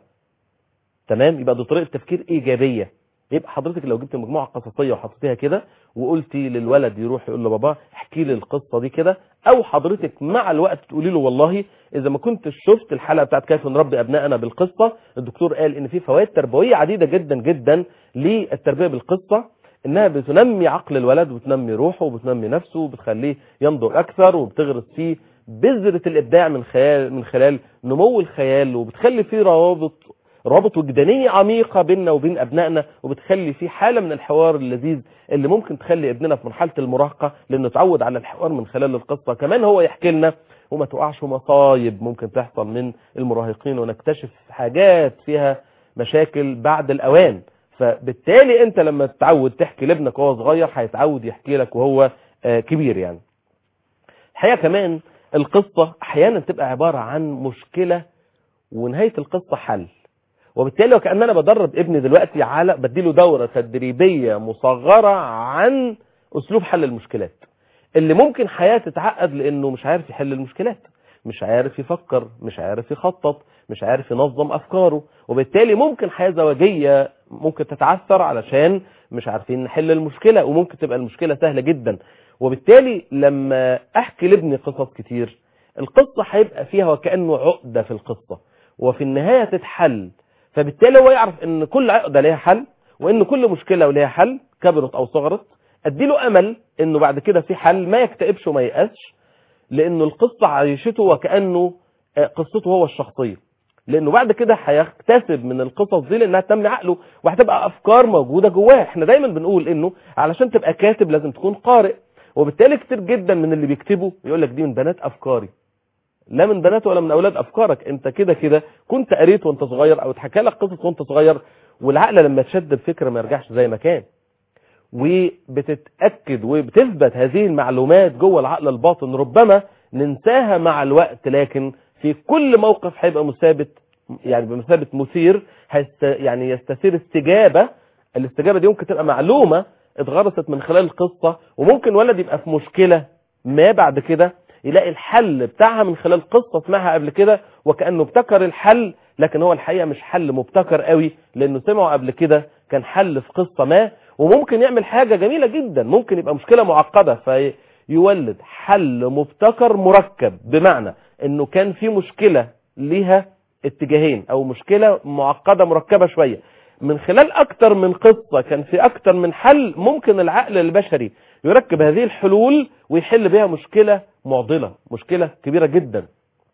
تمام يبقى دي طريقه تفكير ايجابيه يبقى حضرتك لو جبت مجموعه قصصيه وحطيتيها كده وقلتي للولد يروح يقول لبابا احكي لي القصه دي كده او حضرتك مع الوقت تقولي له والله اذا ما كنتش شفت الحلقه بتاعت كيف نربي ابنائنا بالقصه الدكتور قال ان في فوائد تربويه عديده جدا جدا للتربيه بالقصه انها بتنمي عقل الولد وبتنمي روحه وبتنمي نفسه وبتخليه ينضج اكثر وبتغرس فيه بذره الابداع من خلال من خلال نمو الخيال وبتخلي فيه روابط روابط وجدانيه عميقه بيننا وبين ابنائنا وبتخلي في حاله من الحوار اللذيذ اللي ممكن تخلي ابننا في مرحله المراهقه لانه اتعود على الحوار من خلال القصه كمان هو يحكي لنا وما تقعش مصايب ممكن تحصل من المراهقين ونكتشف حاجات فيها مشاكل بعد الاوان فبالتالي انت لما تتعود تحكي لابنك وهو صغير هيتعود يحكي لك وهو كبير يعني الحقيقه كمان القصه احيانا تبقى عباره عن مشكله ونهايه القصه حل وبالتالي وكأن أنا بدرب ابني دلوقتي على بديله دورة تدريبية مصغرة عن أسلوب حل المشكلات اللي ممكن حياة تتعقد لأنه مش عارف يحل المشكلات مش عارف يفكر مش عارف يخطط مش عارف ينظم أفكاره وبالتالي ممكن حياة زواجية ممكن تتعثر علشان مش عارفين نحل المشكلة وممكن تبقى المشكلة سهلة جدا وبالتالي لما أحكي لابني قصص كتير القصة هيبقى فيها وكأنه عقدة في القصة وفي النهاية تتحل فبالتالي هو يعرف ان كل عقده ليها حل وان كل مشكله وليها حل كبرت او صغرت اديله امل انه بعد كده في حل ما يكتئبش وما ييأسش لانه القصه عايشته وكانه قصته هو الشخصيه لانه بعد كده هيكتسب من القصص دي لانها تنمي عقله وهتبقى افكار موجوده جواه احنا دايما بنقول انه علشان تبقى كاتب لازم تكون قارئ وبالتالي كتير جدا من اللي بيكتبوا يقول لك دي من بنات افكاري لا من بنات ولا من اولاد افكارك انت كده كده كنت قريت وانت صغير او اتحكى لك قصص وانت صغير والعقل لما تشد الفكره ما يرجعش زي ما كان وبتتاكد وبتثبت هذه المعلومات جوه العقل الباطن ربما ننساها مع الوقت لكن في كل موقف هيبقى مثابت يعني بمثابه مثير هيست يعني يستثير استجابه الاستجابه دي ممكن تبقى معلومه اتغرست من خلال القصه وممكن ولد يبقى في مشكله ما بعد كده يلاقي الحل بتاعها من خلال قصة سمعها قبل كده وكأنه ابتكر الحل لكن هو الحقيقة مش حل مبتكر قوي لأنه سمعه قبل كده كان حل في قصة ما وممكن يعمل حاجة جميلة جدا ممكن يبقى مشكلة معقدة فيولد حل مبتكر مركب بمعنى انه كان في مشكلة ليها اتجاهين او مشكلة معقدة مركبة شوية من خلال اكتر من قصة كان في اكتر من حل ممكن العقل البشري يركب هذه الحلول ويحل بها مشكلة معضلة مشكلة كبيرة جدا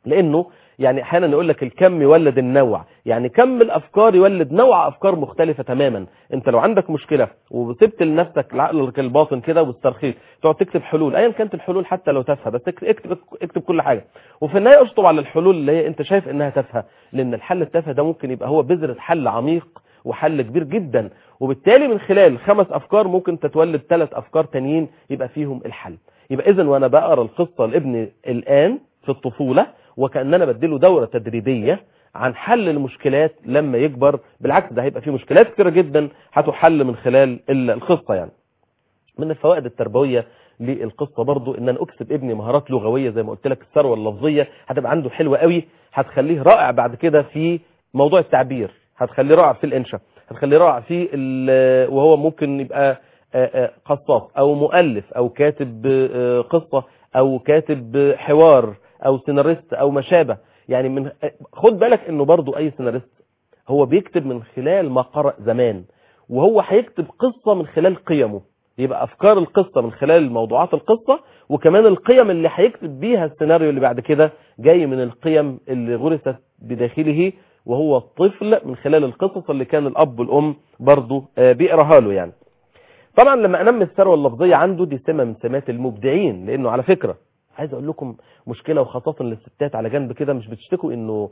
لانه يعني احيانا يقول لك الكم يولد النوع يعني كم الافكار يولد نوع افكار مختلفه تماما انت لو عندك مشكله وسبت لنفسك لعقلك الباطن كده واسترخيت تقعد تكتب حلول ايا كانت الحلول حتى لو تافهه بس اكتب اكتب, اكتب كل حاجه وفي النهايه اشطب على الحلول اللي هي انت شايف انها تافهه لان الحل التافه ده ممكن يبقى هو بذره حل عميق وحل كبير جدا وبالتالي من خلال خمس افكار ممكن تتولد ثلاث افكار تانيين يبقى فيهم الحل يبقى اذا وانا بقرا القصه لابني الان في الطفوله وكاننا بديله دوره تدريبيه عن حل المشكلات لما يكبر بالعكس ده هيبقى فيه مشكلات كتيره جدا هتحل من خلال القصه يعني من الفوائد التربويه للقصه برضو ان انا اكسب ابني مهارات لغويه زي ما قلت لك الثروه اللفظيه هتبقى عنده حلوه قوي هتخليه رائع بعد كده في موضوع التعبير هتخليه رائع في الانشاء هتخليه رائع في وهو ممكن يبقى قصاص او مؤلف او كاتب قصه او كاتب حوار او سيناريست او ما شابه يعني من خد بالك انه برضو اي سيناريست هو بيكتب من خلال ما قرأ زمان وهو هيكتب قصة من خلال قيمه يبقى افكار القصة من خلال موضوعات القصة وكمان القيم اللي هيكتب بيها السيناريو اللي بعد كده جاي من القيم اللي غرست بداخله وهو الطفل من خلال القصص اللي كان الاب والام برضو بيقراها له يعني طبعا لما انمي الثروه اللفظيه عنده دي سمه من سمات المبدعين لانه على فكره عايز اقول لكم مشكله وخاصه للستات على جنب كده مش بتشتكوا انه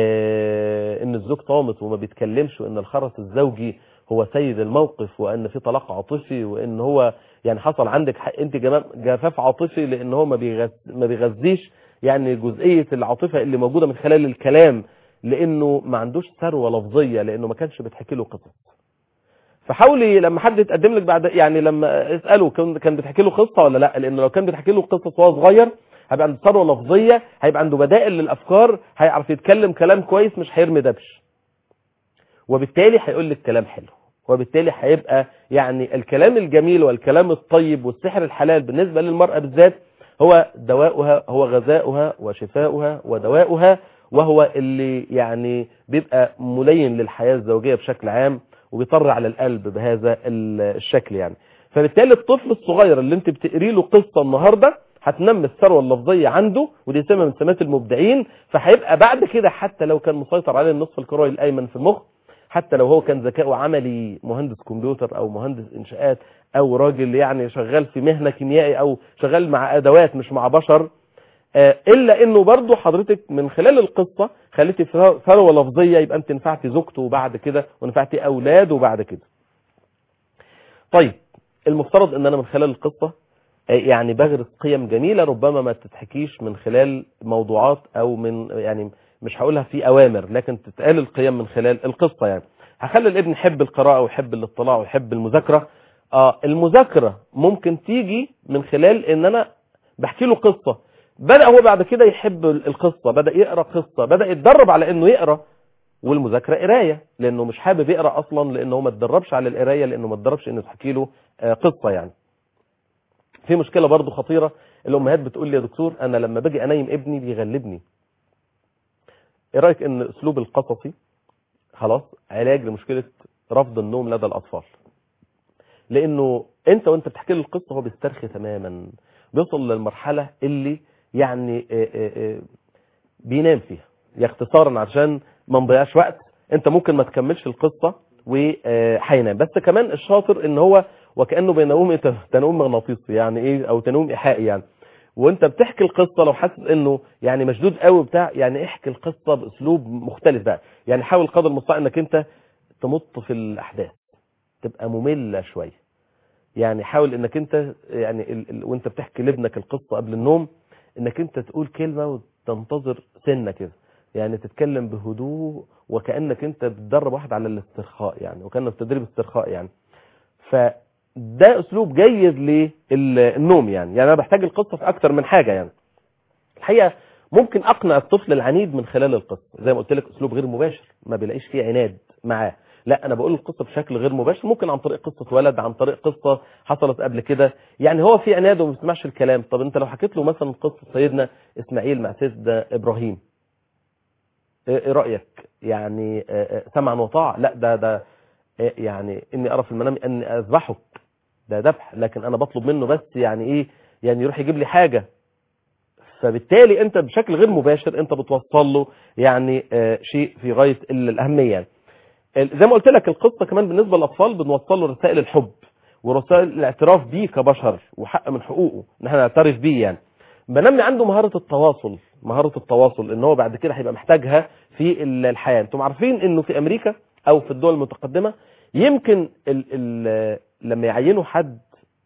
آه ان الزوج طامت وما بيتكلمش وان الخرس الزوجي هو سيد الموقف وان في طلاق عاطفي وان هو يعني حصل عندك انت جفاف عاطفي لان هو ما بيغز ما بيغذيش يعني جزئيه العاطفه اللي موجوده من خلال الكلام لانه ما عندوش ثروه لفظيه لانه ما كانش بتحكي له قصص فحاولي لما حد يتقدم لك بعد يعني لما اساله كان كان بتحكي له قصه ولا لا لان لو كان بتحكي له قصص وهو صغير هيبقى عنده ثروه لفظيه هيبقى عنده بدائل للافكار هيعرف يتكلم كلام كويس مش هيرمي دبش وبالتالي هيقول لك كلام حلو وبالتالي هيبقى يعني الكلام الجميل والكلام الطيب والسحر الحلال بالنسبه للمراه بالذات هو دواؤها هو غذاؤها وشفاؤها ودواؤها وهو اللي يعني بيبقى ملين للحياه الزوجيه بشكل عام وبيطر على القلب بهذا الشكل يعني فبالتالي الطفل الصغير اللي انت بتقري له قصه النهارده هتنمي الثروه اللفظيه عنده ودي سمه من سمات المبدعين فهيبقى بعد كده حتى لو كان مسيطر عليه النصف الكروي الايمن في المخ حتى لو هو كان ذكاؤه عملي مهندس كمبيوتر او مهندس انشاءات او راجل يعني شغال في مهنه كيميائي او شغال مع ادوات مش مع بشر الا انه برضه حضرتك من خلال القصه خليتي ثروه لفظيه يبقى انت نفعتي زوجته بعد كده ونفعتي اولاده بعد كده طيب المفترض ان انا من خلال القصه يعني بغرس قيم جميله ربما ما تتحكيش من خلال موضوعات او من يعني مش هقولها في اوامر لكن تتقال القيم من خلال القصه يعني هخلي الابن يحب القراءه ويحب الاطلاع ويحب المذاكره اه المذاكره ممكن تيجي من خلال ان انا بحكي له قصه بدأ هو بعد كده يحب القصة بدأ يقرأ قصة بدأ يتدرب على انه يقرأ والمذاكرة قراية لانه مش حابب يقرأ اصلا لانه هو ما اتدربش على القراية لانه ما اتدربش انه تحكي له قصة يعني في مشكلة برضو خطيرة الامهات بتقول لي يا دكتور انا لما باجي انيم ابني بيغلبني ايه رأيك ان اسلوب القصصي خلاص علاج لمشكلة رفض النوم لدى الاطفال لانه انت وانت بتحكي له القصة هو بيسترخي تماما بيوصل للمرحلة اللي يعني بينام فيها يا اختصارا عشان ما نضيعش وقت انت ممكن ما تكملش القصة وهينام بس كمان الشاطر ان هو وكانه بينوم تنوم مغناطيسي يعني ايه او تنوم ايحائي يعني وانت بتحكي القصة لو حاسس انه يعني مشدود قوي بتاع يعني احكي القصة باسلوب مختلف بقى يعني حاول قدر المستطاع انك انت تمط في الاحداث تبقى مملة شوية يعني حاول انك انت يعني ال... ال... وانت بتحكي لابنك القصة قبل النوم انك انت تقول كلمة وتنتظر سنة كده يعني تتكلم بهدوء وكأنك انت بتدرب واحد على الاسترخاء يعني وكأنك بتدريب استرخاء يعني فده اسلوب جيد للنوم يعني يعني انا بحتاج القصة في اكتر من حاجة يعني الحقيقة ممكن اقنع الطفل العنيد من خلال القصة زي ما قلت لك اسلوب غير مباشر ما بيلاقيش فيه عناد معاه لا انا بقول القصه بشكل غير مباشر ممكن عن طريق قصه ولد عن طريق قصه حصلت قبل كده يعني هو في عناد وما بيسمعش الكلام طب انت لو حكيت له مثلا قصه سيدنا اسماعيل مع سيدنا ابراهيم ايه رايك يعني سمعا وطاعه لا ده ده يعني اني ارى في المنام اني اذبحك ده ذبح لكن انا بطلب منه بس يعني ايه يعني يروح يجيب لي حاجه فبالتالي انت بشكل غير مباشر انت بتوصل له يعني آه، شيء في غايه ال- الاهميه يعني. ال- زي ما قلت لك القصه كمان بالنسبه للاطفال بنوصل له رسائل الحب ورسائل الاعتراف بيه كبشر وحق من حقوقه ان احنا نعترف بيه يعني بنمي عنده مهاره التواصل مهاره التواصل ان هو بعد كده هيبقى محتاجها في ال- الحياه انتم عارفين انه في امريكا او في الدول المتقدمه يمكن ال ال لما يعينوا حد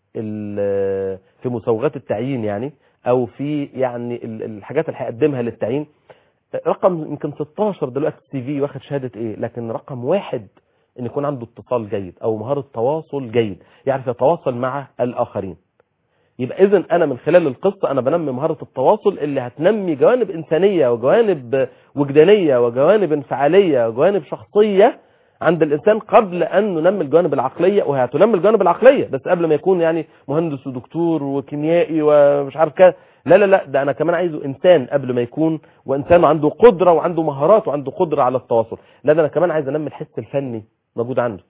ال- في مسوغات التعيين يعني او في يعني ال- الحاجات اللي هيقدمها للتعيين رقم يمكن 16 دلوقتي السي في واخد شهاده ايه لكن رقم واحد ان يكون عنده اتصال جيد او مهاره تواصل جيد يعرف يتواصل مع الاخرين يبقى اذا انا من خلال القصه انا بنمي مهاره التواصل اللي هتنمي جوانب انسانيه وجوانب وجدانيه وجوانب انفعاليه وجوانب شخصيه عند الانسان قبل ان ننمي الجوانب العقليه وهتنمي الجوانب العقليه بس قبل ما يكون يعني مهندس ودكتور وكيميائي ومش عارف كده لا لا لا ده انا كمان عايزه انسان قبل ما يكون وانسان عنده قدره وعنده مهارات وعنده قدره على التواصل لا ده انا كمان عايز انمي الحس الفني موجود عنده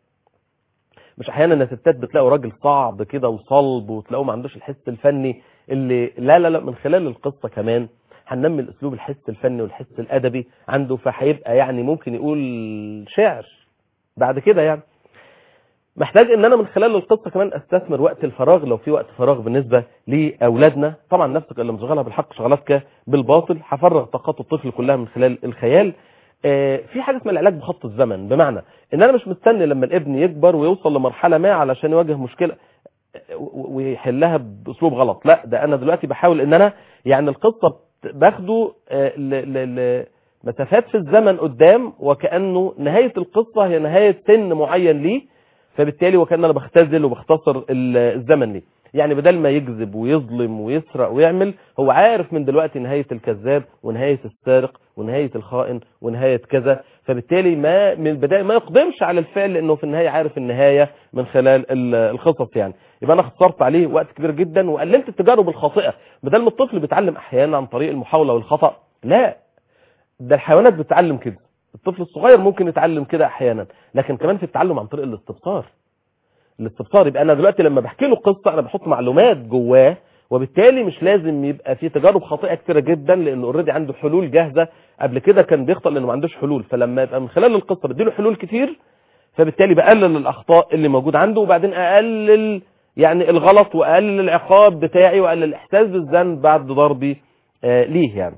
مش احيانا الستات بتلاقوا راجل صعب كده وصلب وتلاقوه ما عندوش الحس الفني اللي لا لا لا من خلال القصه كمان هننمي الاسلوب الحس الفني والحس الادبي عنده فهيبقى يعني ممكن يقول شعر بعد كده يعني محتاج ان انا من خلال القصه كمان استثمر وقت الفراغ لو في وقت فراغ بالنسبه لاولادنا طبعا نفسك اللي مشغلها بالحق شغلاتك بالباطل هفرغ طاقات الطفل كلها من خلال الخيال آه، في حاجه اسمها العلاج بخط الزمن بمعنى ان انا مش مستني لما الابن يكبر ويوصل لمرحله ما علشان يواجه مشكله آه، و- ويحلها باسلوب غلط لا ده انا دلوقتي بحاول ان انا يعني القصه بت- باخده آه، ل- ل- لمسافات في الزمن قدام وكانه نهايه القصه هي نهايه سن معين ليه فبالتالي وكان انا بختزل وبختصر ال- الزمن ليه يعني بدل ما يكذب ويظلم ويسرق ويعمل هو عارف من دلوقتي نهايه الكذاب ونهايه السارق ونهايه الخائن ونهايه كذا فبالتالي ما من البدايه ما يقدمش على الفعل لانه في النهايه عارف النهايه من خلال ال- القصص يعني يبقى انا خسرت عليه وقت كبير جدا وقللت التجارب الخاطئه بدل ما الطفل بيتعلم احيانا عن طريق المحاوله والخطا لا ده الحيوانات بتتعلم كده الطفل الصغير ممكن يتعلم كده احيانا لكن كمان في التعلم عن طريق الاستبصار الاستبصار يبقى انا دلوقتي لما بحكي له قصه انا بحط معلومات جواه وبالتالي مش لازم يبقى في تجارب خاطئه كتيره جدا لانه اوريدي عنده حلول جاهزه قبل كده كان بيخطئ لانه ما عندوش حلول فلما يبقى من خلال القصه بديله حلول كتير فبالتالي بقلل الاخطاء اللي موجود عنده وبعدين اقلل يعني الغلط واقلل العقاب بتاعي واقلل الاحساس بالذنب بعد ضربي آه ليه يعني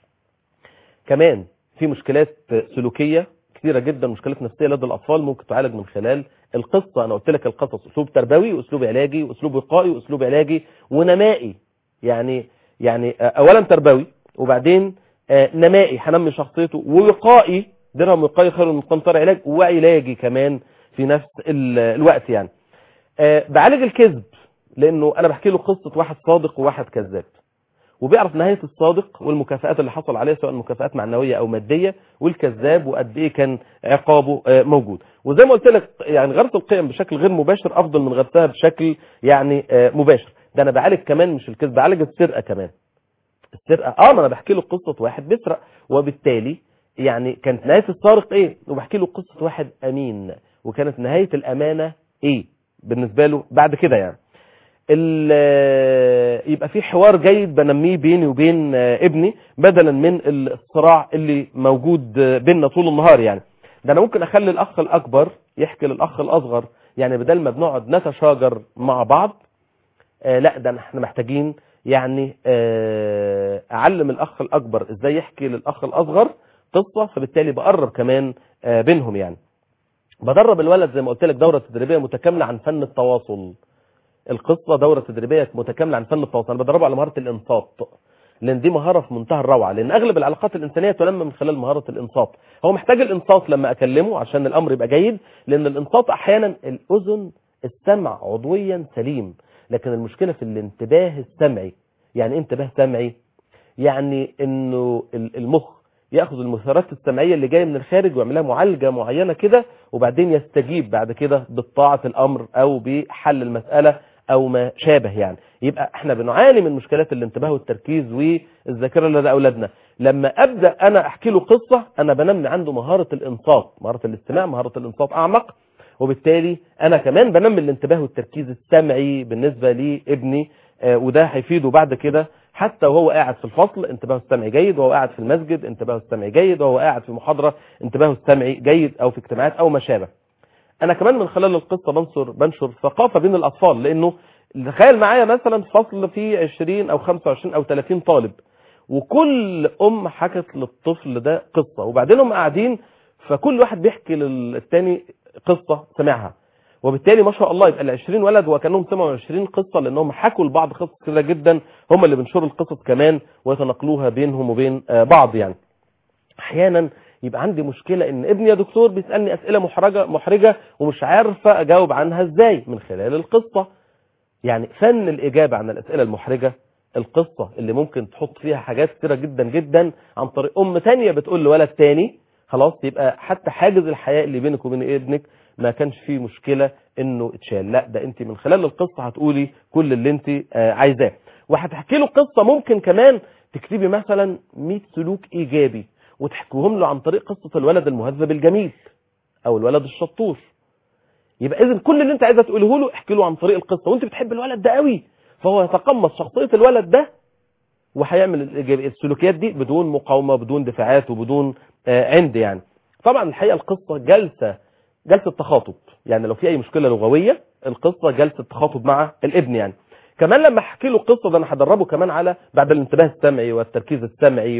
كمان في مشكلات سلوكيه كثيره جدا مشكلات نفسيه لدى الاطفال ممكن تعالج من خلال القصه انا قلت لك القصص اسلوب تربوي واسلوب علاجي واسلوب وقائي واسلوب علاجي ونمائي يعني يعني آه، اولا تربوي وبعدين آه، نمائي هنمي شخصيته ووقائي درهم وقائي خير من قنطار علاج وعلاجي كمان في نفس ال- الوقت يعني آه، بعالج الكذب لانه انا بحكي له قصه واحد صادق وواحد كذاب وبيعرف نهايه الصادق والمكافآت اللي حصل عليها سواء مكافآت معنويه او ماديه والكذاب وقد ايه كان عقابه آه، موجود وزي ما قلت لك يعني غرس القيم بشكل غير مباشر افضل من غرسها بشكل يعني آه، مباشر ده انا بعالج كمان مش الكذب بعالج السرقه كمان السرقه اه ما انا بحكي له قصه واحد بيسرق وبالتالي يعني كانت نهايه السارق ايه وبحكي له قصه واحد امين وكانت نهايه الامانه ايه بالنسبه له بعد كده يعني ال- يبقى في حوار جيد بنميه بيني وبين آه، ابني بدلا من الصراع اللي موجود آه، بيننا طول النهار يعني ده انا ممكن اخلي الاخ الاكبر يحكي للاخ الاصغر يعني بدل ما بنقعد نتشاجر مع بعض آه لا ده احنا محتاجين يعني آه اعلم الاخ الاكبر ازاي يحكي للاخ الاصغر قصه فبالتالي بقرب كمان آه بينهم يعني بدرب الولد زي ما قلت لك دوره تدريبيه متكامله عن فن التواصل القصه دوره تدريبيه متكامله عن فن التواصل انا بدربه على مهاره الانصات لان دي مهاره في منتهى الروعه لان اغلب العلاقات الانسانيه تنمى من خلال مهاره الانصات هو محتاج الانصات لما اكلمه عشان الامر يبقى جيد لان الانصات احيانا الاذن السمع عضويا سليم لكن المشكله في الانتباه السمعي يعني ايه انتباه سمعي يعني انه ال- المخ ياخذ المثيرات السمعيه اللي جايه من الخارج ويعملها معالجه معينه كده وبعدين يستجيب بعد كده بطاعه الامر او بحل المساله او ما شابه يعني يبقى احنا بنعاني من مشكلات الانتباه والتركيز والذاكره لدى اولادنا لما ابدا انا احكي له قصه انا بنمي عنده مهاره الانصات مهاره الاستماع مهاره الانصات اعمق وبالتالي انا كمان بنمي الانتباه والتركيز السمعي بالنسبه لابني آه، وده هيفيده بعد كده حتى وهو قاعد في الفصل انتباهه السمعي جيد وهو قاعد في المسجد انتباهه السمعي جيد وهو قاعد في محاضرة انتباهه السمعي جيد او في اجتماعات او ما شابه انا كمان من خلال القصة بنشر بنشر ثقافة بين الاطفال لانه تخيل معايا مثلا فصل فيه 20 او 25 او 30 طالب وكل ام حكت للطفل ده قصة وبعدين هم قاعدين فكل واحد بيحكي للتاني قصة سمعها وبالتالي ما شاء الله يبقى ال 20 ولد وكانهم سمعوا 20 قصه لانهم حكوا لبعض قصص كده جدا هم اللي بينشروا القصص كمان ويتناقلوها بينهم وبين بعض يعني احيانا يبقى عندي مشكله ان ابني يا دكتور بيسالني اسئله محرجه محرجه ومش عارفه اجاوب عنها ازاي من خلال القصه يعني فن الاجابه عن الاسئله المحرجه القصه اللي ممكن تحط فيها حاجات كتيره جدا جدا عن طريق ام تانية بتقول لولد تاني خلاص يبقى حتى حاجز الحياء اللي بينك وبين ابنك ما كانش فيه مشكلة انه اتشال لا ده انت من خلال القصة هتقولي كل اللي انت عايزاه وهتحكي له قصة ممكن كمان تكتبي مثلا 100 سلوك ايجابي وتحكوهم له عن طريق قصة الولد المهذب الجميل او الولد الشطور يبقى اذا كل اللي انت عايزه تقوله له احكي له عن طريق القصة وانت بتحب الولد ده قوي فهو يتقمص شخصية الولد ده وهيعمل السلوكيات دي بدون مقاومة بدون دفاعات وبدون عند يعني طبعا الحقيقة القصة جلسة جلسة تخاطب يعني لو في اي مشكلة لغوية القصة جلسة تخاطب مع الابن يعني كمان لما احكي له قصة ده انا هدربه كمان على بعد الانتباه السمعي والتركيز السمعي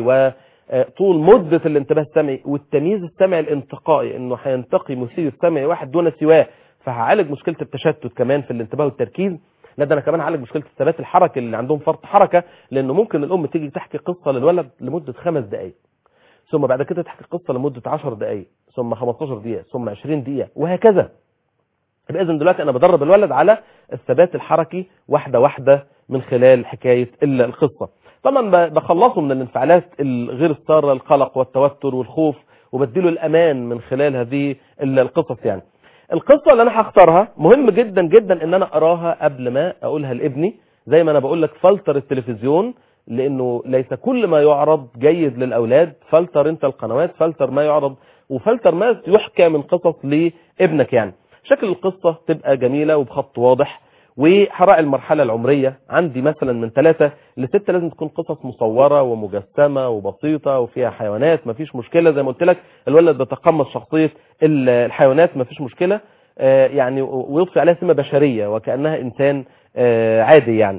وطول مدة الانتباه السمعي والتمييز السمعي الانتقائي انه هينتقي مثير سمعي واحد دون سواه فهعالج مشكلة التشتت كمان في الانتباه والتركيز لا ده انا كمان هعالج مشكلة الثبات الحركي اللي عندهم فرط حركة لانه ممكن الام تيجي تحكي قصة للولد لمدة خمس دقائق ثم بعد كده تحكي قصة لمدة 10 دقائق ثم 15 دقيقة ثم 20 دقيقة وهكذا يبقى اذا دلوقتي انا بدرب الولد على الثبات الحركي واحدة واحدة من خلال حكاية القصة طبعا بخلصه من الانفعالات الغير السارة القلق والتوتر والخوف وبديله الامان من خلال هذه القصص يعني القصة اللي انا هختارها مهم جدا جدا ان انا اراها قبل ما اقولها لابني زي ما انا بقول لك فلتر التلفزيون لانه ليس كل ما يعرض جيد للاولاد فلتر انت القنوات فلتر ما يعرض وفلتر ما يحكى من قصص لابنك يعني شكل القصة تبقى جميلة وبخط واضح وحراء المرحلة العمرية عندي مثلا من ثلاثة لستة لازم تكون قصص مصورة ومجسمة وبسيطة وفيها حيوانات مفيش مشكلة زي ما قلت لك الولد بيتقمص شخصية الحيوانات مفيش مشكلة يعني ويضفي عليها سمة بشرية وكأنها إنسان عادي يعني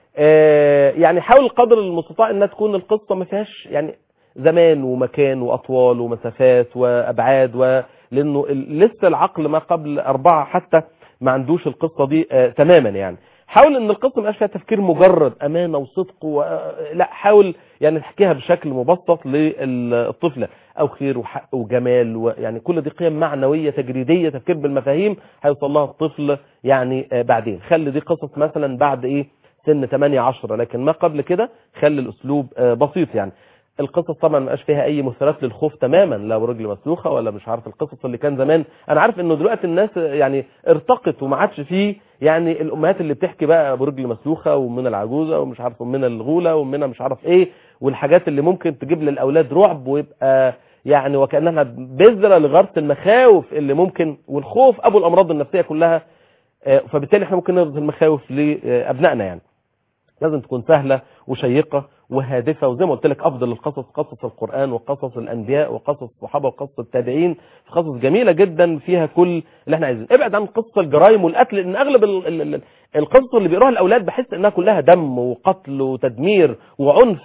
يعني حاول قدر المستطاع انها تكون القصة ما فيهاش يعني زمان ومكان واطوال ومسافات وابعاد و... لانه لسه العقل ما قبل اربعة حتى ما عندوش القصة دي آه تماما يعني حاول ان القصة ما يبقاش فيها تفكير مجرد امانة وصدق و... لا حاول يعني تحكيها بشكل مبسط للطفلة او خير وحق وجمال ويعني كل دي قيم معنوية تجريدية تفكير بالمفاهيم هيوصل لها الطفل يعني آه بعدين خلي دي قصص مثلا بعد ايه سن 8 10 لكن ما قبل كده خلي الاسلوب آه بسيط يعني القصص طبعا ما بقاش فيها اي مثيرات للخوف تماما لا برجل مسلوخه ولا مش عارف القصص اللي كان زمان انا عارف انه دلوقتي الناس يعني ارتقت وما عادش فيه يعني الامهات اللي بتحكي بقى برجل مسلوخه ومن العجوزه ومش عارف ومن الغوله ومن مش عارف ايه والحاجات اللي ممكن تجيب للاولاد رعب ويبقى يعني وكانها بذره لغرس المخاوف اللي ممكن والخوف ابو الامراض النفسيه كلها فبالتالي احنا ممكن نغرس المخاوف لابنائنا يعني لازم تكون سهله وشيقه وهادفة وزي ما قلت لك أفضل القصص قصص القرآن وقصص الأنبياء وقصص الصحابة وقصص التابعين قصص جميلة جدا فيها كل اللي احنا عايزين ابعد عن قصص الجرائم والقتل لأن أغلب ال ال ال القصص اللي بيقراها الأولاد بحس إنها كلها دم وقتل وتدمير وعنف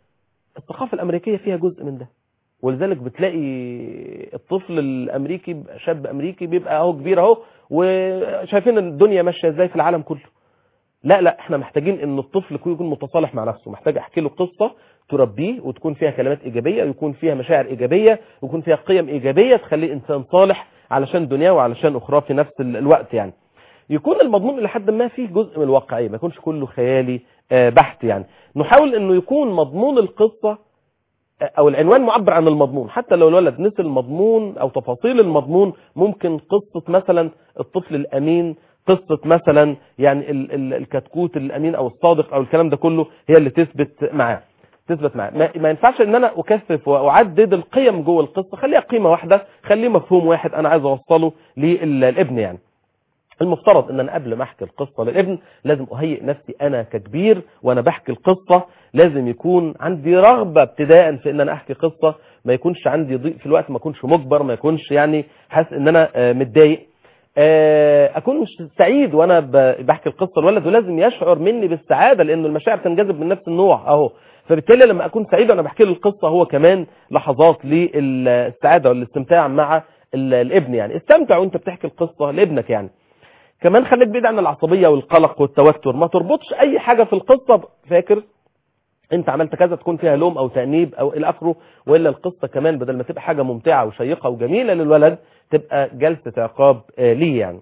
الثقافة الأمريكية فيها جزء من ده ولذلك بتلاقي الطفل الأمريكي شاب أمريكي بيبقى أهو كبير أهو وشايفين الدنيا ماشية إزاي في العالم كله لا لا احنا محتاجين ان الطفل يكون متصالح مع نفسه محتاج احكي له قصة تربيه وتكون فيها كلمات ايجابية ويكون فيها مشاعر ايجابية ويكون فيها قيم ايجابية تخليه انسان صالح علشان دنياه وعلشان اخراه في نفس الوقت يعني يكون المضمون الى حد ما فيه جزء من الواقعية ما يكونش كله خيالي بحت يعني نحاول انه يكون مضمون القصة او العنوان معبر عن المضمون حتى لو الولد نسي المضمون او تفاصيل المضمون ممكن قصة مثلا الطفل الامين قصة مثلا يعني ال ال الكتكوت الامين او الصادق او الكلام ده كله هي اللي تثبت معاه تثبت معاه ما, ما ينفعش ان انا اكثف واعدد القيم جوه القصة خليها قيمة واحدة خليه مفهوم واحد انا عايز اوصله للابن يعني المفترض ان انا قبل ما احكي القصه للابن لازم اهيئ نفسي انا ككبير وانا بحكي القصه لازم يكون عندي رغبه ابتداء في ان انا احكي قصه ما يكونش عندي ضيق في الوقت ما اكونش مجبر ما يكونش يعني حاسس ان انا آه، متضايق آه، اكون مش سعيد وانا ب- بحكي القصه الولد ولازم يشعر مني بالسعاده لانه المشاعر تنجذب من نفس النوع اهو فبالتالي لما اكون سعيد وانا بحكي له القصه هو كمان لحظات للسعاده والاستمتاع مع ال- الابن يعني استمتع وانت بتحكي القصه لابنك يعني كمان خليك بعيد عن العصبيه والقلق والتوتر ما تربطش اي حاجه في القصه ب- فاكر انت عملت كذا تكون فيها لوم او تانيب او الى اخره والا القصه كمان بدل ما تبقى حاجه ممتعه وشيقه وجميله للولد تبقى جلسه عقاب آه، ليه يعني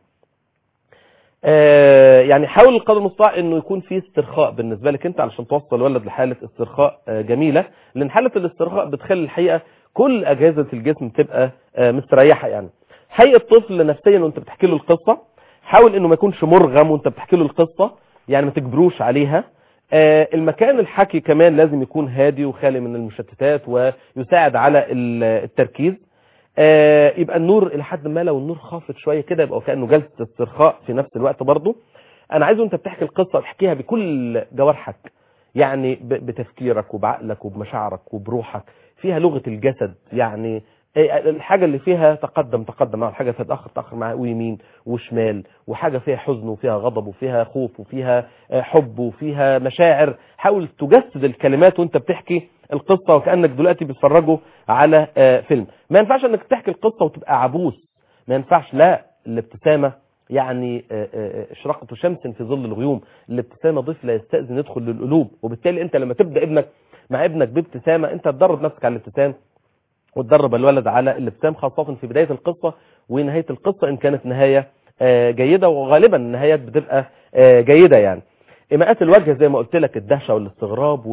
آه، يعني حاول قدر المستطاع انه يكون في استرخاء بالنسبه لك انت علشان توصل الولد لحاله استرخاء آه، جميله لان حاله الاسترخاء بتخلي الحقيقه كل اجهزه الجسم تبقى آه، مستريحه يعني هيئ الطفل نفسيا وانت بتحكي له القصه حاول انه ما يكونش مرغم وانت بتحكي له القصه يعني ما تجبروش عليها آه، المكان الحكي كمان لازم يكون هادي وخالي من المشتتات ويساعد على ال- التركيز آه، يبقى النور الى حد ما لو النور خافت شويه كده يبقى كانه جلسه استرخاء في نفس الوقت برضه انا عايز وانت بتحكي القصه تحكيها بكل جوارحك يعني ب- بتفكيرك وبعقلك وبمشاعرك وبروحك فيها لغه الجسد يعني إيه الحاجه اللي فيها تقدم تقدم معها الحاجه تتاخر تاخر معها ويمين وشمال وحاجه فيها حزن وفيها غضب وفيها خوف وفيها آه، حب وفيها مشاعر حاول تجسد الكلمات وانت بتحكي القصه وكانك دلوقتي بتتفرجوا على آه، فيلم ما ينفعش انك تحكي القصه وتبقى عبوس ما ينفعش لا الابتسامه يعني آه، آه، اشراقه شمس في ظل الغيوم الابتسامه ضيف لا يستاذن يدخل للقلوب وبالتالي انت لما تبدا ابنك مع ابنك بابتسامه انت تدرب نفسك على الابتسام وتدرب الولد على الابتسام خاصة في بداية القصة ونهاية القصة إن كانت نهاية آه، جيدة وغالبا النهايات بتبقى آه، جيدة يعني إيماءات الوجه زي ما قلت لك الدهشة والاستغراب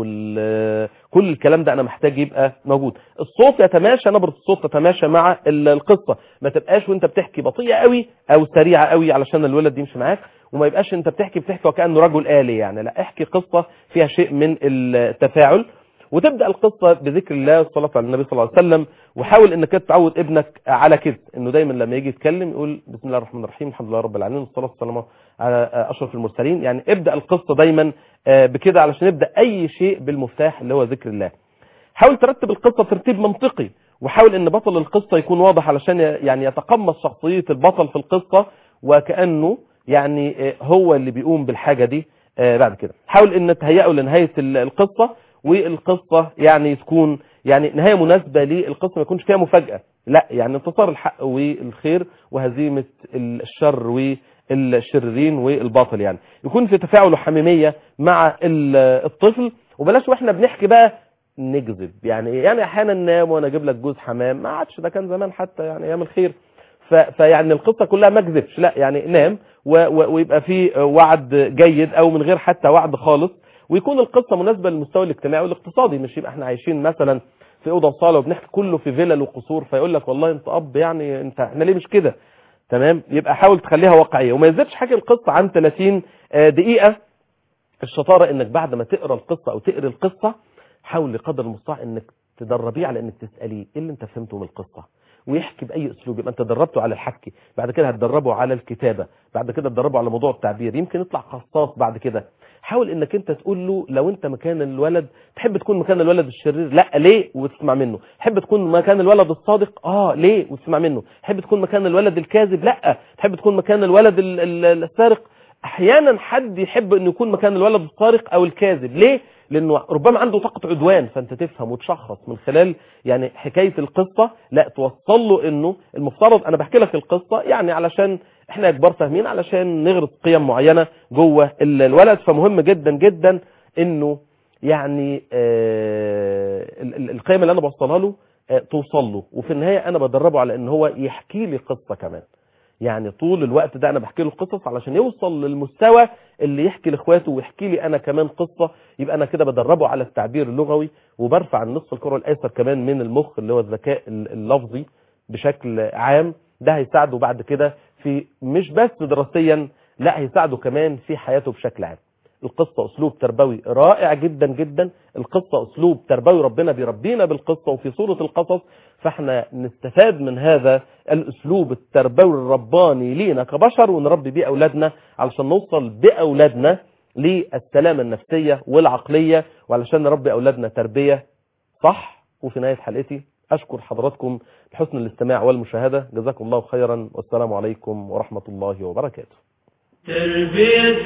وكل الكلام ده أنا محتاج يبقى موجود الصوت يتماشى نبرة الصوت تتماشى مع ال- القصة ما تبقاش وانت بتحكي بطيئة قوي أو سريعة قوي علشان الولد يمشي معاك وما يبقاش انت بتحكي بتحكي وكأنه رجل آلي يعني لا احكي قصة فيها شيء من التفاعل وتبدا القصه بذكر الله والصلاه على النبي صلى الله عليه وسلم وحاول انك تعود ابنك على كده انه دايما لما يجي يتكلم يقول بسم الله الرحمن الرحيم الحمد لله رب العالمين والصلاه والسلام على اشرف المرسلين يعني ابدا القصه دايما آه، بكده علشان يبدا اي شيء بالمفتاح اللي هو ذكر الله حاول ترتب القصه ترتيب منطقي وحاول ان بطل القصه يكون واضح علشان ي- يعني يتقمص شخصيه البطل في القصه وكانه يعني آه، هو اللي بيقوم بالحاجه دي آه، بعد كده حاول ان تهيئه لنهايه ال- القصه والقصه يعني تكون يعني نهايه مناسبه للقصه ما يكونش فيها مفاجاه لا يعني انتصار الحق والخير وهزيمه الشر والشريرين والباطل يعني يكون في تفاعل وحميميه مع ال- الطفل وبلاش واحنا بنحكي بقى نكذب يعني إيه؟ يعني احيانا ننام وانا اجيب لك جوز حمام ما عادش ده كان زمان حتى يعني ايام الخير ف... فيعني القصه كلها ما اكذبش لا يعني نام و... و... ويبقى في وعد جيد او من غير حتى وعد خالص ويكون القصه مناسبه للمستوى الاجتماعي والاقتصادي مش يبقى احنا عايشين مثلا في اوضه وصاله وبنحكي كله في فيلل وقصور فيقول لك والله انت اب يعني انت احنا ليه مش كده تمام يبقى حاول تخليها واقعيه وما يزيدش حاجه القصه عن 30 آه، دقيقه الشطاره انك بعد ما تقرا القصه او تقري القصه حاول بقدر المستطاع انك تدربيه على انك تساليه ايه اللي انت فهمته من القصه ويحكي باي اسلوب يبقى انت دربته على الحكي بعد كده هتدربه على الكتابه بعد كده تدربه على موضوع التعبير يمكن يطلع قصاص بعد كده حاول انك انت تقول له لو انت مكان الولد تحب تكون مكان الولد الشرير لا ليه وتسمع منه تحب تكون مكان الولد الصادق اه ليه وتسمع منه تحب تكون مكان الولد الكاذب لا تحب تكون مكان الولد ال- ال- السارق احيانا حد يحب انه يكون مكان الولد السارق او الكاذب ليه لانه ربما عنده طاقه عدوان فانت تفهم وتشخص من خلال يعني حكايه القصه لا توصل له انه المفترض انا بحكي لك القصه يعني علشان احنا يا كبار فاهمين علشان نغرس قيم معينه جوه ال- الولد فمهم جدا جدا انه يعني آه ال- ال- القيم اللي انا بوصلها له آه توصل له وفي النهايه انا بدربه على ان هو يحكي لي قصه كمان يعني طول الوقت ده انا بحكي له قصص علشان يوصل للمستوى اللي يحكي لاخواته ويحكي لي انا كمان قصه يبقى انا كده بدربه على التعبير اللغوي وبرفع النصف الكره الايسر كمان من المخ اللي هو الذكاء اللفظي بشكل عام ده هيساعده بعد كده في مش بس دراسيا لا هيساعده كمان في حياته بشكل عام القصة أسلوب تربوي رائع جدا جدا القصة أسلوب تربوي ربنا بيربينا بالقصة وفي سورة القصص فاحنا نستفاد من هذا الأسلوب التربوي الرباني لينا كبشر ونربي بيه أولادنا علشان نوصل بأولادنا للسلامة النفسية والعقلية وعلشان نربي أولادنا تربية صح وفي نهاية حلقتي أشكر حضراتكم لحسن الاستماع والمشاهدة جزاكم الله خيرا والسلام عليكم ورحمة الله وبركاته تربية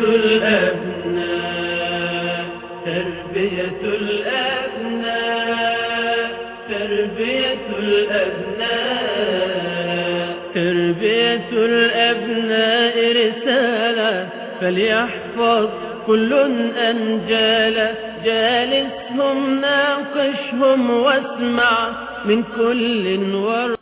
الأبناء تربية الأبناء تربية الأبناء تربية الأبناء رسالة فليحفظ كل أنجال جالسهم ناقشهم واسمع من كل ور